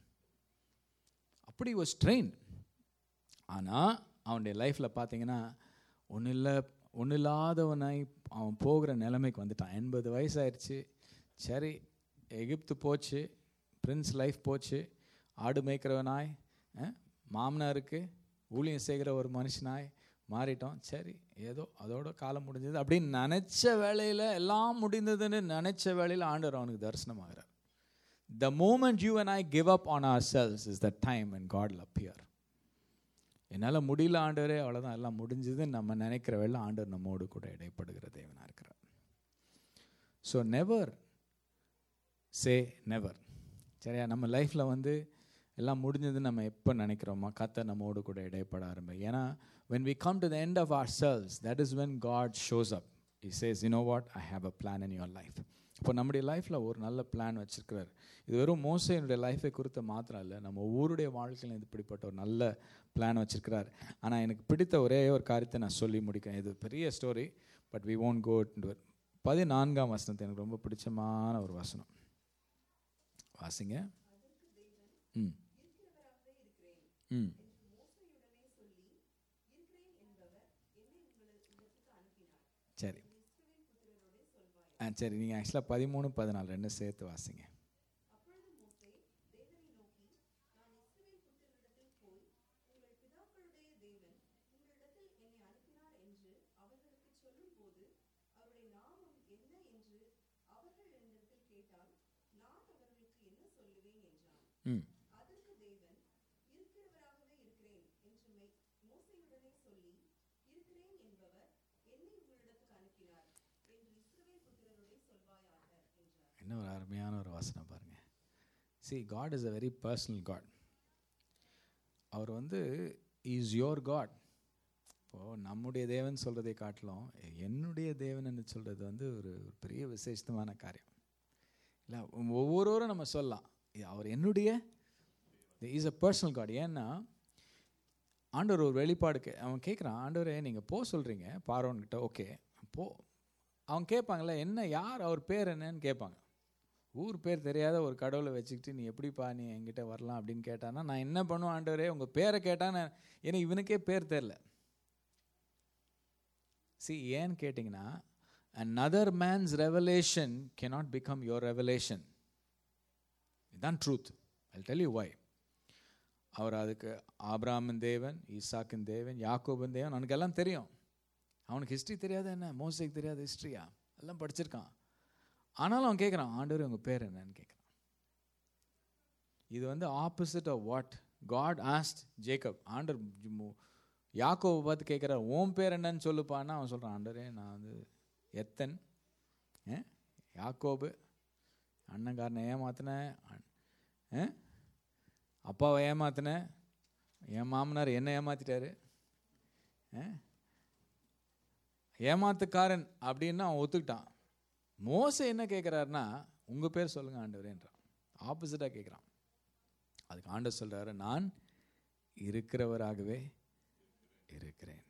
அப்படி வாஸ் ட்ரெயின் ஆனால் அவனுடைய லைஃப்பில் பார்த்தீங்கன்னா ஒன்றும் இல்லை ஒன்றும் இல்லாதவனாய் அவன் போகிற நிலைமைக்கு வந்துட்டான் எண்பது வயசாயிருச்சு சரி எகிப்து போச்சு பிரின்ஸ் லைஃப் போச்சு ஆடு மேய்க்கிறவனாய் அஹ், மாமனாருக்கு ஊழியம் செய்கிற ஒரு மனுஷனாய் மாறிட்டோம் சரி ஏதோ அதோட காலம் முடிஞ்சது அப்படின்னு நினச்ச வேலையில் எல்லாம் முடிந்ததுன்னு நினச்ச வேலையில் ஆண்டவர் அவனுக்கு தரிசனமாகிறார் the moment you and I give up on our selves is the time and God appear என்னால் முடியல ஆண்டவரே அவ்வளோதான் எல்லாம் முடிஞ்சதுன்னு நம்ம நினைக்கிற வேலை ஆண்டவர் நம்மோடு கூட இடைப்படுகிற தேவனாக இருக்கிறார் ஸோ நெவர் சே நெவர் சரியா நம்ம லைஃப்பில் வந்து எல்லாம் முடிஞ்சதுன்னு நம்ம எப்போ நினைக்கிறோமோ கத்த நம்மோடு கூட இடைப்பட ஆரம்பி ஏன்னா when we come to the end of ourselves that is when god shows up he says you know what i have a plan in your life இப்போ நம்முடைய லைஃப்பில் ஒரு நல்ல பிளான் வச்சிருக்கிறார் இது வெறும் மோசையினுடைய லைஃபை குறித்த மாத்திரம் இல்லை நம்ம ஒவ்வொருடைய வாழ்க்கையிலும் இது இப்படிப்பட்ட ஒரு நல்ல பிளான் வச்சிருக்கிறார் ஆனால் எனக்கு பிடித்த ஒரே ஒரு காரியத்தை நான் சொல்லி முடிக்கிறேன் இது பெரிய story but we won't go into it பதினான்காம் வசனத்தை எனக்கு ரொம்ப பிடிச்சமான ஒரு வசனம் வாசிங்க ம் ம் சரி ஆ சரி நீங்கள் ஆக்சுவலாக பதிமூணு பதினாலு ரெண்டும் சேர்த்து வாசிங்க ம் என்ன ஒரு அருமையான ஒரு வசனம் பாருங்க see God is a very personal God அவர் வந்து இஸ் யோர் காட் இப்போது நம்முடைய தேவன் சொல்கிறதை காட்டிலும் என்னுடைய தேவன் சொல்கிறது வந்து ஒரு ஒரு பெரிய விசேஷமான காரியம் இல்லை ஒவ்வொருவரும் நம்ம சொல்லலாம் இது அவர் என்னுடைய இஸ் a பர்சனல் காட் ஏன்னா ஆண்டவர் ஒரு வெளிப்பாடு கே அவன் கேட்குறான் ஆண்டவரே நீங்கள் போ சொல்கிறீங்க பார்வன்கிட்ட ஓகே போ அவன் கேட்பாங்கல்ல என்ன யார் அவர் பேர் என்னன்னு கேட்பாங்க ஊர் பேர் தெரியாத ஒரு கடவுளை வச்சுக்கிட்டு நீ எப்படிப்பா நீ என்கிட்ட வரலாம் அப்படின்னு கேட்டானா நான் என்ன பண்ணுவேன் ஆண்டவரே உங்கள் பேரை கேட்டால் நான் ஏன்னா இவனுக்கே பேர் தெரில சி ஏன்னு கேட்டிங்கன்னா another man's revelation cannot become your revelation இதுதான் truth I tell you why அவர் அதுக்கு ஆபிராமின் தேவன் ஈசாக்கின் தேவன் யாக்கோபின் தேவன் அவனுக்கு எல்லாம் தெரியும் அவனுக்கு ஹிஸ்ட்ரி தெரியாத என்ன மோசைக்கு தெரியாத ஹிஸ்ட்ரியா எல்லாம் படிச்சிருக்கான் ஆனாலும் அவன் கேட்குறான் ஆண்டவர் உங்கள் பேர் என்னன்னு கேட்குறான் இது வந்து opposite of what God asked Jacob ஆண்டர் யாக்கோவை பார்த்து கேட்குறார் உன் பேர் என்னன்னு சொல்லுப்பான்னா அவன் சொல்கிறான் ஆண்டரே நான் வந்து எத்தன் ஏ? யாக்கோபு அண்ணன்காரனை ஏமாத்தினேன் ஆ? அப்பாவை ஏமாத்தினேன் என் மாமனார் என்ன ஏமாத்திட்டாரு ஆ? ஏமாத்துக்காரன் அப்படின்னு அவன் ஒத்துக்கிட்டான் மோச என்ன கேட்குறாருன்னா உங்கள் பேர் சொல்லுங்க ஆண்டவரேன்றான் ஆப்போசிட்டாக கேட்குறான் அதுக்கு ஆண்டவர் சொல்கிறாரு நான் இருக்கிறவராகவே இருக்கிறேன்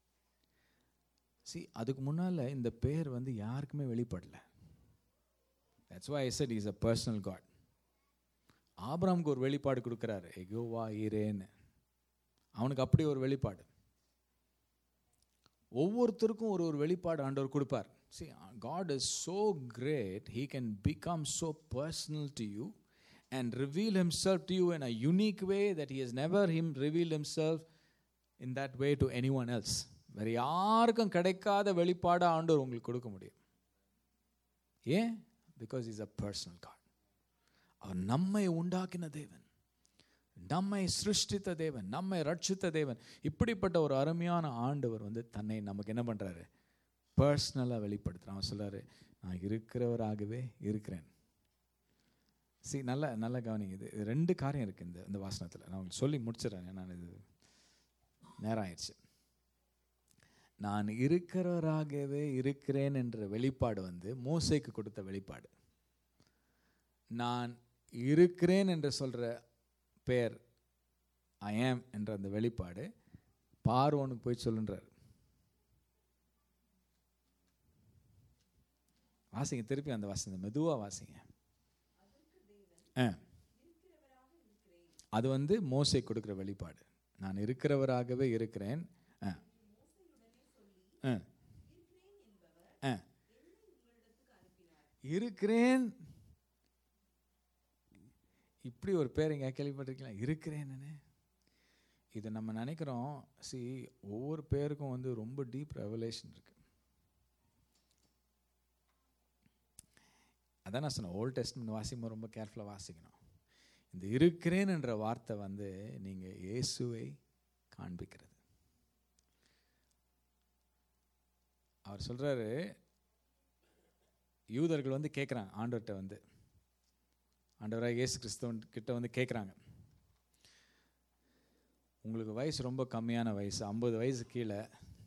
சி அதுக்கு முன்னால் இந்த பேர் வந்து யாருக்குமே வெளிப்படல that's why I said is a personal God ஆபிராமுக்கு ஒரு வெளிப்பாடு கொடுக்குறாரு எகோவா ஈரேன்னு அவனுக்கு அப்படி ஒரு வெளிப்பாடு ஒவ்வொருத்தருக்கும் ஒரு ஒரு வெளிப்பாடு ஆண்டவர் கொடுப்பார் see god is so great he can become so personal to you and reveal himself to you in a unique way that he has never him revealed himself in that way to anyone else வேற யாருக்கும் கிடைக்காத வெளிப்பாடு ஆண்டவர் உங்களுக்கு கொடுக்க முடியும் ஏன் because is a personal God அவர் நம்மை உண்டாக்கின தேவன் நம்மை சிருஷ்டித்த தேவன் நம்மை ரட்சித்த தேவன் இப்படிப்பட்ட ஒரு அருமையான ஆண்டவர் வந்து தன்னை நமக்கு என்ன பண்றாரு பர்சனலாக வெளிப்படுத்துறான் அவன் சொல்றாரு நான் இருக்கிறவராகவே இருக்கிறேன் சரி நல்ல நல்ல கவனிங்க இது இது ரெண்டு காரியம் இருக்குது இந்த இந்த வாசனத்தில் நான் உங்களுக்கு சொல்லி முடிச்சிடறேன் நான் இது நேரம் ஆயிடுச்சு நான் இருக்கிறவராகவே இருக்கிறேன் என்ற வெளிப்பாடு வந்து மோசைக்கு கொடுத்த வெளிப்பாடு நான் இருக்கிறேன் என்று சொல்கிற பேர் ஐ ஆம் என்ற அந்த வெளிப்பாடு பார்வோனுக்கு போய் சொல்லுன்றார் வாசிங்க திருப்பி அந்த வாசிங்க மெதுவாக வாசிங்க ஆ அது வந்து மோசை கொடுக்குற வெளிப்பாடு நான் இருக்கிறவராகவே இருக்கிறேன் ஆ ஆ ஆ இருக்கிறேன் இப்படி ஒரு பேர் எங்கே கேள்விப்பட்டிருக்கலாம் இருக்கிறேன்னு இது நம்ம நினைக்கிறோம் சி ஒவ்வொரு பேருக்கும் வந்து ரொம்ப டீப் ரெவலேஷன் இருக்கு அதான் நான் சொன்னேன் ஓல்ட் டெஸ்ட்மெண்ட் வாசிக்கும்போது ரொம்ப கேர்ஃபுல்லாக வாசிக்கணும் இந்த இருக்கிறேன் என்ற வார்த்தை வந்து நீங்கள் இயேசுவை காண்பிக்கிறது அவர் சொல்கிறாரு யூதர்கள் வந்து கேட்குறாங்க ஆண்டவர்கிட்ட வந்து ஆண்டவராக இயேசு கிறிஸ்தவன் கிட்ட வந்து கேட்குறாங்க உங்களுக்கு வயசு ரொம்ப கம்மியான வயசு ஐம்பது வயசு கீழே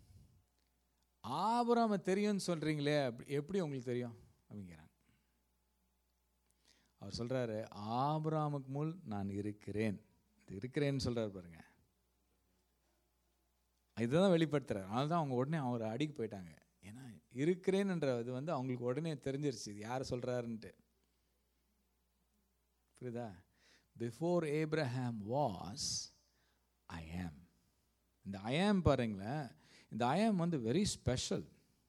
ஆபராம தெரியும்னு சொல்கிறீங்களே அப்படி எப்படி உங்களுக்கு தெரியும் அப்படிங்கிறாங்க அவர் சொல்கிறாரு ஆபராமுக்கு முள் நான் இருக்கிறேன் இது இருக்கிறேன்னு சொல்கிறார் பாருங்க இதுதான் வெளிப்படுத்துறாரு அதனால தான் அவங்க உடனே அவர் அடிக்கு போயிட்டாங்க ஏன்னா இருக்கிறேன்ன்ற இது வந்து அவங்களுக்கு உடனே தெரிஞ்சிருச்சு இது யார் சொல்கிறாருன்ட்டு புரியுதா பிஃபோர் ஏப்ரஹாம் வாஸ் ஐ ஆம் இந்த ஐ ஆம் பாருங்களேன் இந்த ஐ ஆம் வந்து வெரி ஸ்பெஷல்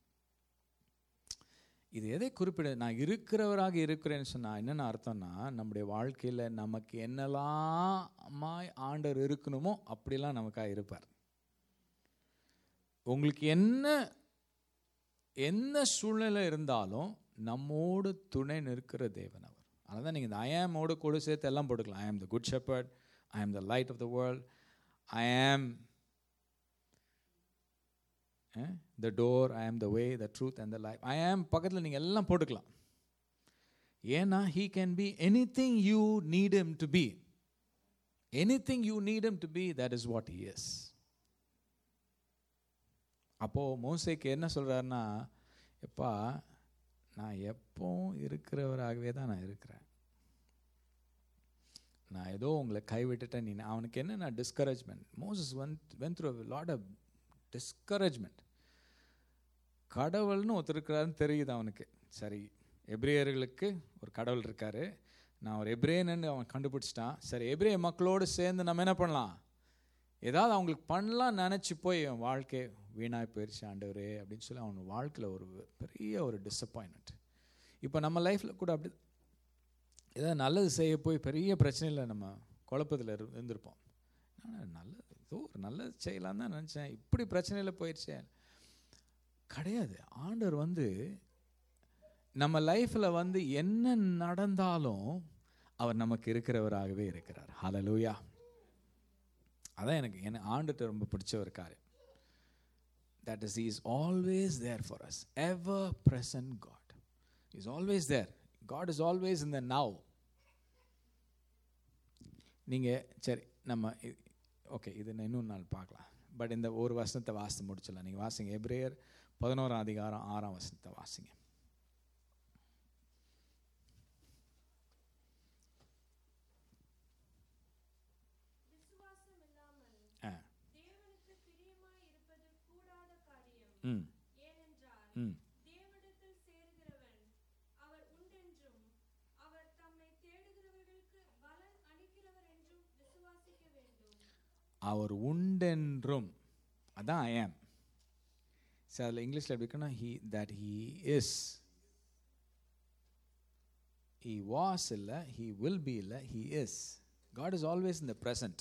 இது எதை குறிப்பிட நான் இருக்கிறவராக இருக்கிறேன்னு சொன்னால் என்னென்ன அர்த்தம்னா நம்முடைய வாழ்க்கையில் நமக்கு என்னெல்லாம் ஆண்டவர் இருக்கணுமோ அப்படிலாம் நமக்காக இருப்பார் உங்களுக்கு என்ன என்ன சூழ்நிலை இருந்தாலும் நம்மோடு துணை நிற்கிற தேவன் அவர் அதனால தான் நீங்கள் இந்த ஐஆமோடு கூட சேர்த்து எல்லாம் போட்டுக்கலாம் ஐ am the good shepherd I am the light of the world I am the door I am the way the truth and the life I am பக்கத்தில் நீங்கள் எல்லாம் போட்டுக்கலாம் ஏன்னா he can be anything you need him to be anything you need him to be that is what he is அப்போது மோசைக்கு என்ன சொல்கிறாருன்னா எப்பா நான் எப்பவும் இருக்கிறவராகவே தான் நான் இருக்கிறேன் நான் ஏதோ உங்களை கைவிட்டுட்டேன் நீ அவனுக்கு என்னென்ன டிஸ்கரேஜ்மெண்ட் மோசஸ் வன் went through lot of discouragement கடவுள்னு ஒருத்தர் இருக்கிறாருன்னு தெரியுது அவனுக்கு சரி எப்ரேயர்களுக்கு ஒரு கடவுள் இருக்காரு நான் ஒரு எப்ரேன்னு அவன் கண்டுபிடிச்சிட்டான் சரி எப்ரே மக்களோடு சேர்ந்து நம்ம என்ன பண்ணலாம் ஏதாவது அவங்களுக்கு பண்ணலாம் நினச்சி போய் என் வாழ்க்கை வீணாக போயிடுச்சு ஆண்டவரே அப்படின்னு சொல்லி அவன் வாழ்க்கையில் ஒரு பெரிய ஒரு டிசப்பாயின்மெண்ட் இப்போ நம்ம லைஃப்பில் கூட அப்படி ஏதாவது நல்லது செய்ய போய் பெரிய பிரச்சனையில் நம்ம குழப்பத்தில் இரு இருந்திருப்போம் நான் நல்லது ஏதோ ஒரு நல்லது செய்யலாம் தான் நினச்சேன் இப்படி பிரச்சனையில் போயிடுச்சேன் கிடையாது ஆண்டவர் வந்து நம்ம லைஃப்பில் வந்து என்ன நடந்தாலும் அவர் நமக்கு இருக்கிறவராகவே இருக்கிறார் ஹலலூயா அதான் எனக்கு என்ன ஆண்டுட்டு ரொம்ப பிடிச்ச ஒரு காரியம் that is is always there for us ever present God is always there God is always in the now நீங்கள் சரி நம்ம ஓகே இது இன்னொரு நாள் பார்க்கலாம் பட் இந்த ஒரு வசனத்தை வாசித்து முடிச்சிடலாம் நீங்கள் வாசிங்க எப்ரேயர் பதினோராம் அதிகாரம் ஆறாம் வசனத்தை வாசிங்க விசுவாசம் இல்லாமல் ஆ தேவனுக்கு பிரியமாய் இருப்பது கூடாத காரியம் ம் ஏனென்றால் ம் தேவனிடத்தில் சேருகிறவன் அவர் உண்டென்றும் அவர் தம்மை தேடுகிறவர்களுக்கு பலன் அளிக்கிறவர் என்றும் விசுவாசிக்க வேண்டும் அவர் உண்டென்றும் அதான் ஐ ஆம் சரி அதில் இங்கிலீஷில் எப்படி இருக்குன்னா he that he is he was இல்லை he will be இல்லை he is god is always in the present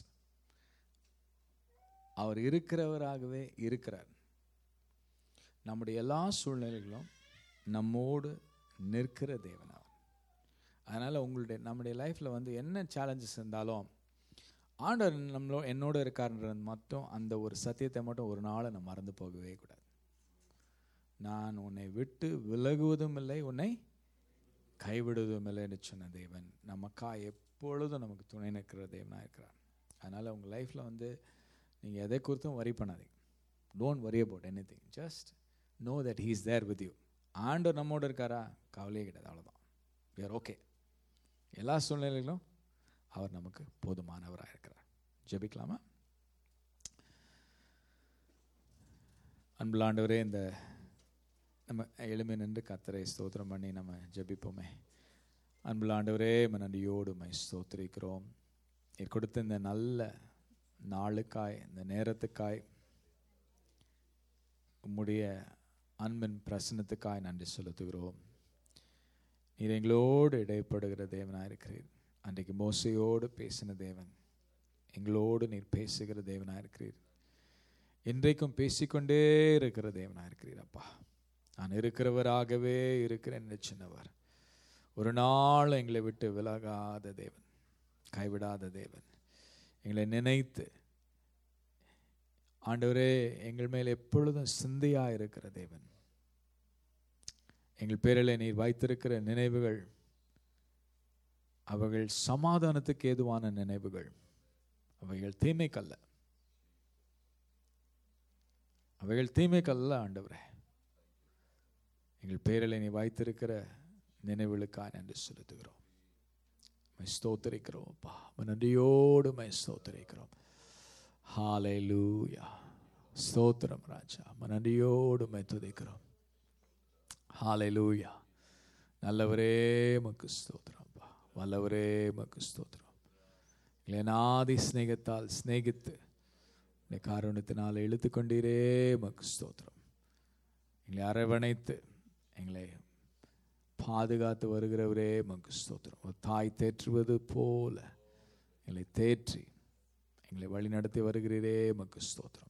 அவர் இருக்கிறவராகவே இருக்கிறார் நம்முடைய எல்லா சூழ்நிலைகளும் நம்மோடு நிற்கிற தேவன் அவர் அதனால் உங்களுடைய நம்முடைய லைஃப்பில் வந்து என்ன சேலஞ்சஸ் இருந்தாலும் ஆண்டவர் நம்மளோ என்னோட இருக்காருன்றது மட்டும் அந்த ஒரு சத்தியத்தை மட்டும் ஒரு நாள் நான் மறந்து போகவே கூடாது நான் உன்னை விட்டு விலகுவதும் இல்லை உன்னை கைவிடுவதும் இல்லைன்னு சொன்ன தேவன் நமக்கா எப்பொழுதும் நமக்கு துணை நிற்கிற தேவனாக இருக்கிறார் அதனால் உங்கள் லைஃப்பில் வந்து நீங்கள் எதை குறித்தும் வரி பண்ணாதீங்க don't worry about anything just know that he's there with you ஆண்டவர் நம்மோடு இருக்காரா கவலையே கிடையாது அவ்வளோதான் we are ஓகே எல்லா சூழ்நிலைகளிலும் அவர் நமக்கு போதுமானவராக இருக்கிறார் ஜெபிக்கலாமா அன்புலாண்டவரே இந்த நம்ம எளிமை நின்று கத்தரை ஸ்தோத்திரம் பண்ணி நம்ம ஜெபிப்போமே அன்புலாண்டவரே நன்றியோடு மை ஸ்தோத்திரிக்கிறோம் நீர் கொடுத்த இந்த நல்ல நாளுக்காய் இந்த நேரத்துக்காய் உம்முடைய அன்பின் பிரசனத்துக்காய் நன்றி செலுத்துகிறோம் நீர் எங்களோடு இடைப்படுகிற தேவனாக இருக்கிறீர் அன்றைக்கு மோசையோடு பேசின தேவன் எங்களோடு நீர் பேசுகிற தேவனாக இருக்கிறீர் இன்றைக்கும் பேசிக்கொண்டே இருக்கிற தேவனாக இருக்கிறீர் அப்பா நான் இருக்கிறவராகவே இருக்கிறேன் என்று சொன்னவர் ஒரு நாள் எங்களை விட்டு விலகாத தேவன் கைவிடாத தேவன் எங்களை நினைத்து ஆண்டவரே எங்கள் மேல் எப்பொழுதும் சிந்தையா இருக்கிற தேவன் எங்கள் பேரில் நீர் வைத்திருக்கிற நினைவுகள் அவைகள் சமாதானத்துக்கு ஏதுவான நினைவுகள் அவைகள் தீமைக்கல்ல அவைகள் தீமைக்கல்ல ஆண்டவரே எங்கள் பேரில் நீ வைத்திருக்கிற நினைவுகளுக்காக நன்றி செலுத்துகிறோம் மை ஸ்தோத்தரிக்கிறோம் அப்பா உம்மை நன்றியோடு மை ஸ்தோத்தரிக்கிறோம் ஹாலை லூயா ஸ்தோத்திரம் ராஜா உம்மை நன்றியோடு மை துதிக்கிறோம் ஹாலை லூயா நல்லவரே மக்கு ஸ்தோத்திரம்ப்பா வல்லவரே மக்கு ஸ்தோத்திரம் எங்களை நாதி ஸ்நேகத்தால் ஸ்நேகித்து உடைய காரணத்தினால் இழுத்து கொண்டீரே மக்கு ஸ்தோத்திரம் எங்களை அரவணைத்து எங்களை பாதுகாத்து வருகிறவரே மக்கு ஸ்தோத்திரம் ஒரு தாய் தேற்றுவது போல எங்களை தேற்றி எங்களை வழிநடத்தி வருகிறீரே மக்கு ஸ்தோத்திரம்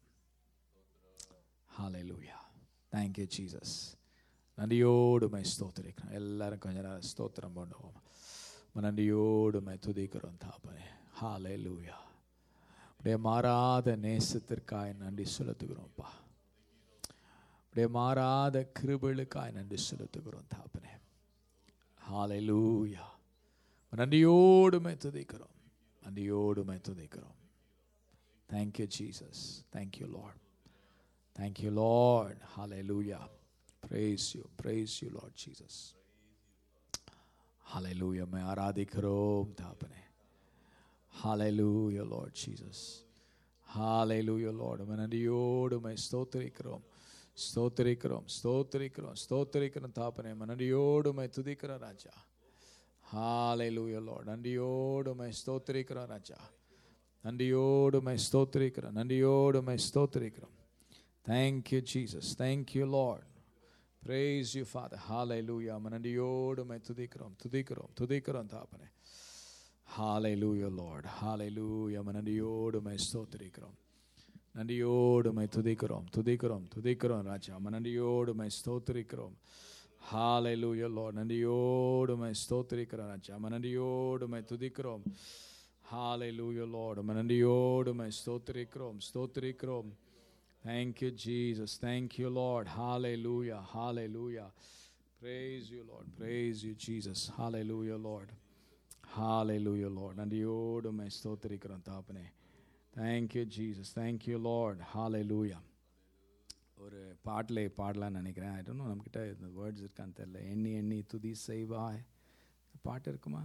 ஹாலை லூயா தேங்க்யூ ஜீசஸ் நன்றியோடு மை ஸ்தோத்திரிக்கிறோம் எல்லாரும் கொஞ்ச நேரம் ஸ்தோத்திரம் பண்ணுவோம் நன்றியோடு மை துதிக்கிறோம் தாப்பனே ஹாலை லூயா அப்படியே மாறாத நேசத்திற்காய் நன்றி செலுத்துகிறோம்ப்பா அப்படியே மாறாத கிருபலுக்காய் நன்றி செலுத்துகிறோம் தாப்பனே ஹாலை லூயா நன்றியோடு மை துதிக்கிறோம் நன்றியோடு மை துதிக்கிறோம் thank you Jesus thank you Lord thank you Lord hallelujah Praise you, praise you, Lord Jesus. Hallelujah. मैं आराधिக்கிறோம் தாப்பனே Hallelujah, Lord Jesus. Hallelujah, Lord. मैं நன்றியோடு மை ஸ்தோத்திரிக்கிறோம் ஸ்தோத்திரிக்கிறோம் ஸ்தோத்திரிக்கிறோம் ஸ்தோத்திரிக்கிறோம் தாப்பனே मैं நன்றியோடு மை துதிக்கிறோம் ராஜா Hallelujah, Lord. நன்றியோடு மை ஸ்தோத்திரிக்கிறோம் ராஜா நன்றியோடு மை ஸ்தோத்திரிக்கிறோம் நன்றியோடு மை ஸ்தோத்திரிக்கிறோம் Thank you, Jesus. Thank you, Lord. Praise you, Father. Hallelujah. மனடியோடு மை துதிக்கிறோம் துதிக்கிறோம் துதிக்கிறோம் தாப்பனே Hallelujah, Lord. Hallelujah. மனடியோடு மை ஸ்தோத்திரிக்கிறோம் நன்றியோடு மை துதிக்கிறோம் துதிக்கிறோம் துதிக்கிறோம் ராஜா நன்றியோடு மை ஸ்தோத்திரிக்கிறோம் Hallelujah, Lord. நன்றியோடு மை ஸ்தோத்திரிக்கிறோம் ராஜா நன்றியோடு மை துதிக்கிறோம் Hallelujah, Lord. நன்றியோடு மை ஸ்தோத்திரிக்கிறோம் ஸ்தோத்திரிக்கிறோம் Thank you, Jesus. Thank you, Lord. Hallelujah. Hallelujah. Praise you, Lord. Praise you, Jesus. Hallelujah, Lord. Hallelujah, Lord. நன்றியோடு மை ஸ்தோத்திரிக்கிறோம் தாப்பனே Thank you, Jesus. Thank you, Lord. Hallelujah. ஒரு பாட்டில் பாடலாம்னு நினைக்கிறேன் ஐ டோன்ட் நம்மக்கிட்ட இந்த வேர்ட்ஸ் இருக்கான்னு தெரியல எண்ணி எண்ணி துதி செய்வாய் பாட்டு இருக்குமா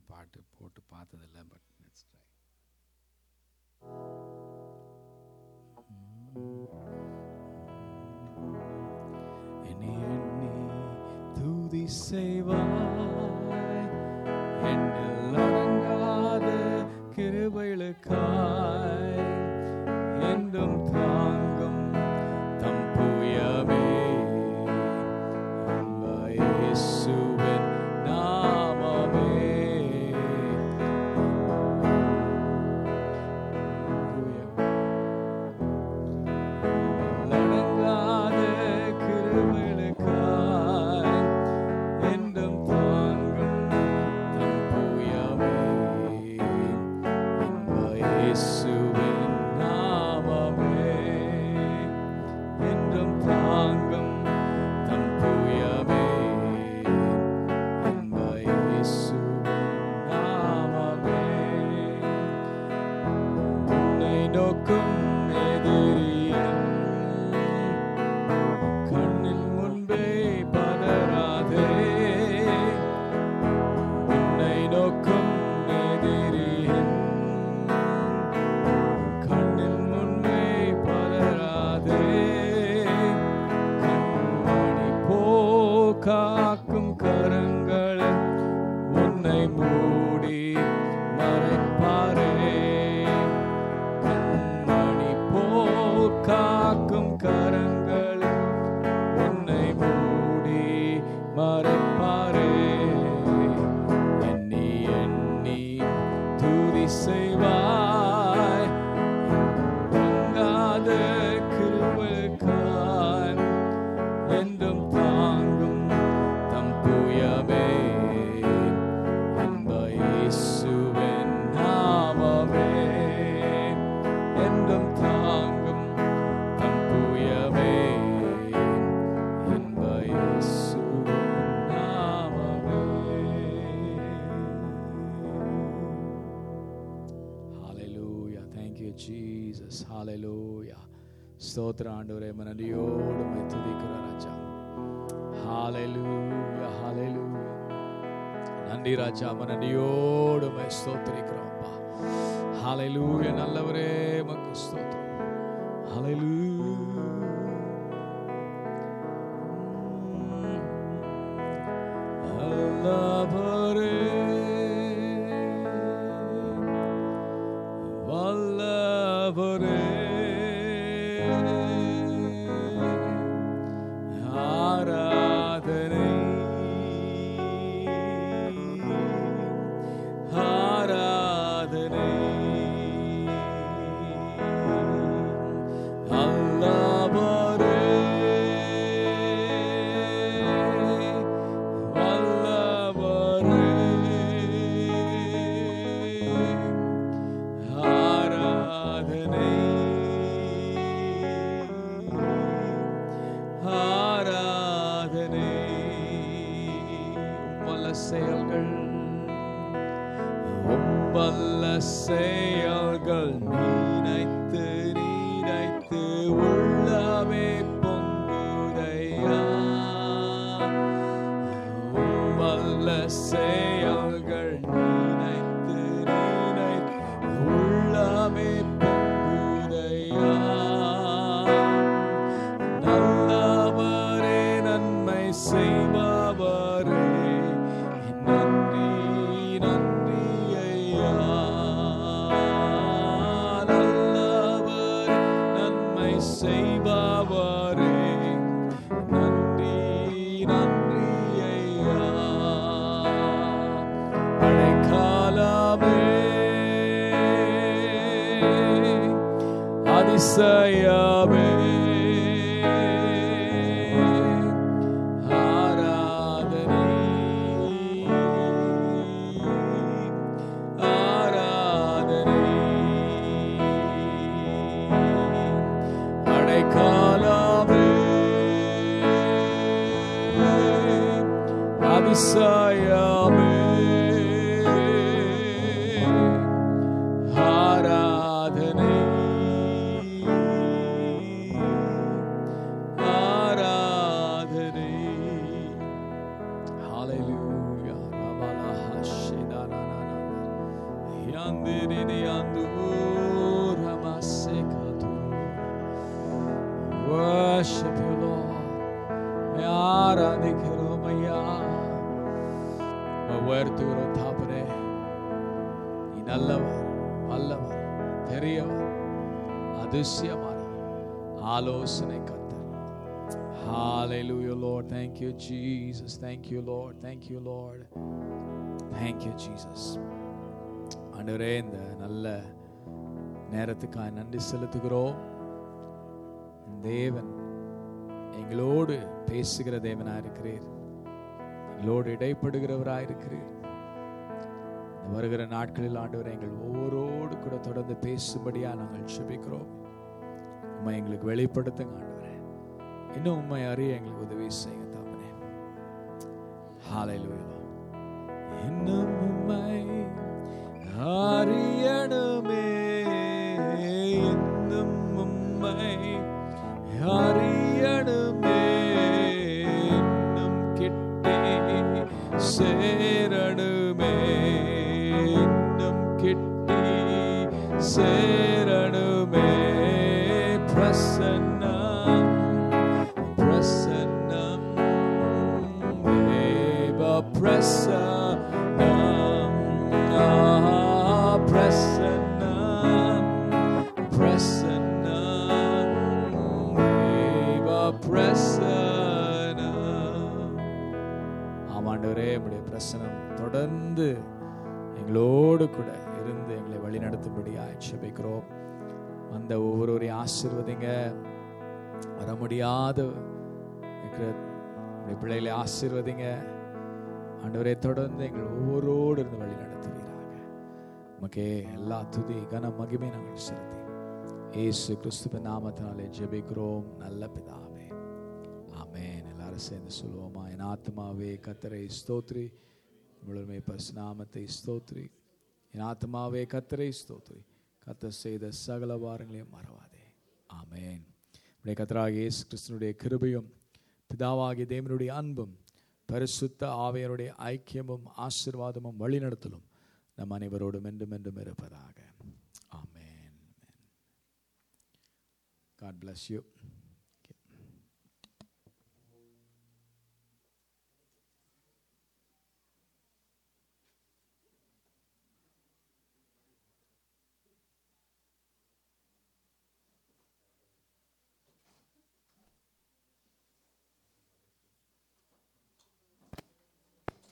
பாட்டு போட்டு பார்த்ததில்ல பட் லெட்ஸ் ட்ரை என்னை எண்ணி துதி செய்வாய் எண்ணில் அடங்காத கிருபைகளுக்காய் என்றும் தாங்கும் தம் புயமே அன்ப இயேசுவின் நாமமே அடங்காத கிருபைகளுக்காய் என்றும் தாங்கும் தம் புயமே அன்ப இயேசுவின் நாமமே என்றும் தாங்கும் தம் புயமே அன்ப இயேசுவின் நாமமே உன்னை நோக்கும் எதிரியின் கண்ணில் முன்பே பதறாதே உன்னை நோக்கும் எதிரியின் கண்ணில் முன்பே பதறாதே கண்மணி போக்காக்கும் கரங்கள் உன்னை மூடி மறைப்பாரே கண்மணி போக்காக்கும் கரங்கள் உன்னை மூடி மறைப்பாரே எண்ணி எண்ணி துதி செய்வாய் தங்காத கிருபைக்கான் என்றும் தாங்கும் தம் புயமே அன்ப இயேசுவின் நாமமே என்றும் தாங்கும் தம் புயமே அன்ப இயேசுவின் நாமமே ஹalleluya thank you jesus hallelujah ஸ்தோத்திர ஆண்டவரே மனதியோடு மை துதிக்கிற ராஜா ஹalleluya hallelujah நன்றி ராஜா மனதியோடு மை ஸ்தோத்திரிக்கிறோம்ப்பா ஹalleluya நல்லவரே மக்கு ஸ்தோத்திரம் ஹalleluya வல்லவரே ஆராதனை ஆராதனை அல்லவரே வல்லவரே ஆராதனை ஆராதனை வல்ல செயல்கள் வல்ல செயல்கள் நினைத்து நினைத்து உள்ளமே பொங்குதையா வல்ல செயல்கள் நினைத்து நினைத்து உள்ளமே பொங்குதையா நல்லவரே நன்மை செய்பவரே நன்றி நன்றி ஐயா நல்லவரே நன்மை செய்பவரே நன்றி நன்றி ஐயா அடைக்காலமே அதிசயமே ஆராதனை ஆராதனை அடைக்காலமே அதிசயமே ஆராதனை ஆராதனை Hallelujah. Rabala hashidana worship you, Lord. உம்மை ஆராதிக்கிறோம் ஐயா உம்மை உயர்த்துகிறோம் தாப்பரே நீ நல்லவர் வல்லவர் பெரியவர் அதிசயமானவர் ஆலோசனை கத்தர் Hallelujah, Lord. Thank you, Jesus. Thank you, Lord. Thank you, Lord. Thank you, Jesus. ஆண்டவரே இந்த நல்ல நேரத்துக்காக நன்றி செலுத்துகிறோம் தேவன் எங்களோடு பேசுகிற தேவனாக இருக்கிறீர் எங்களோடு இடைப்படுகிறவராக இருக்கிறீர் இந்த வருகிற நாட்களில் ஆண்டவரை எங்கள் ஒவ்வொருவரோடு கூட தொடர்ந்து பேசும்படியா நாங்கள் செபிக்கிறோம் உண்மை எங்களுக்கு வெளிப்படுத்துங்க ஆண்டவரே இன்னும் உண்மை அறிய எங்களுக்கு உதவி செய்யுங்க தாமனே ஹalleluya இன்னும் உண்மை அறியணுமே இன்னும் உண்மை அறியணுமே இன்னும் கிட்டே சேரணுமே இன்னும் கிட்டி சேரணுமே பிரசன்னம் பிரசன்னம் தேவ பிரசன்னம் ஆ, பிரசன்னம் பிரசன்னம் தேவ பிரசன்னம் ஆமாண்டவரே உம்முடைய பிரசனம் தொடர்ந்து எங்களோடு கூட இருந்து எங்களை வழி நடத்தும்படியாக செபிக்கிறோம் அந்த ஒவ்வொருவரையும் ஆசீர்வதிங்க வர முடியாத இருக்கிற உம்முடைய பிள்ளைகளை ஆசீர்வதிங்க ஆண்டவரே தொடர்ந்து எங்கள் ஒவ்வொருவரோடு இருந்து வழி நடத்துவீராக உமக்கே எல்லா துதி கன மகிமை நாங்கள் செலுத்தி இயேசு கிறிஸ்துவின் நாமத்தினாலே ஜெபிக்கிறோம் நல்ல பிதாவே ஆமென் எல்லாரும் சேர்ந்து சொல்லுவோமா என் ஆத்மாவே கத்தரை ஸ்தோத்ரி முழுமை பரிசுநாமத்தை ஸ்தோத்ரி என் ஆத்மாவே கத்தரை ஸ்தோத்ரி கத்தர் செய்த சகல வாரங்களையும் மறவாதே ஆமென் உடைய கத்தராகிய இயேசு கிறிஸ்தனுடைய கிருபையும் பிதாவாகிய தேவனுடைய அன்பும் பரிசுத்த ஆவையருடைய ஐக்கியமும் ஆசீர்வாதமும் வழிநடத்தலும் நம் அனைவரோடும் என்றும் என்றும் இருப்பதாக ஆமென் காட் bless you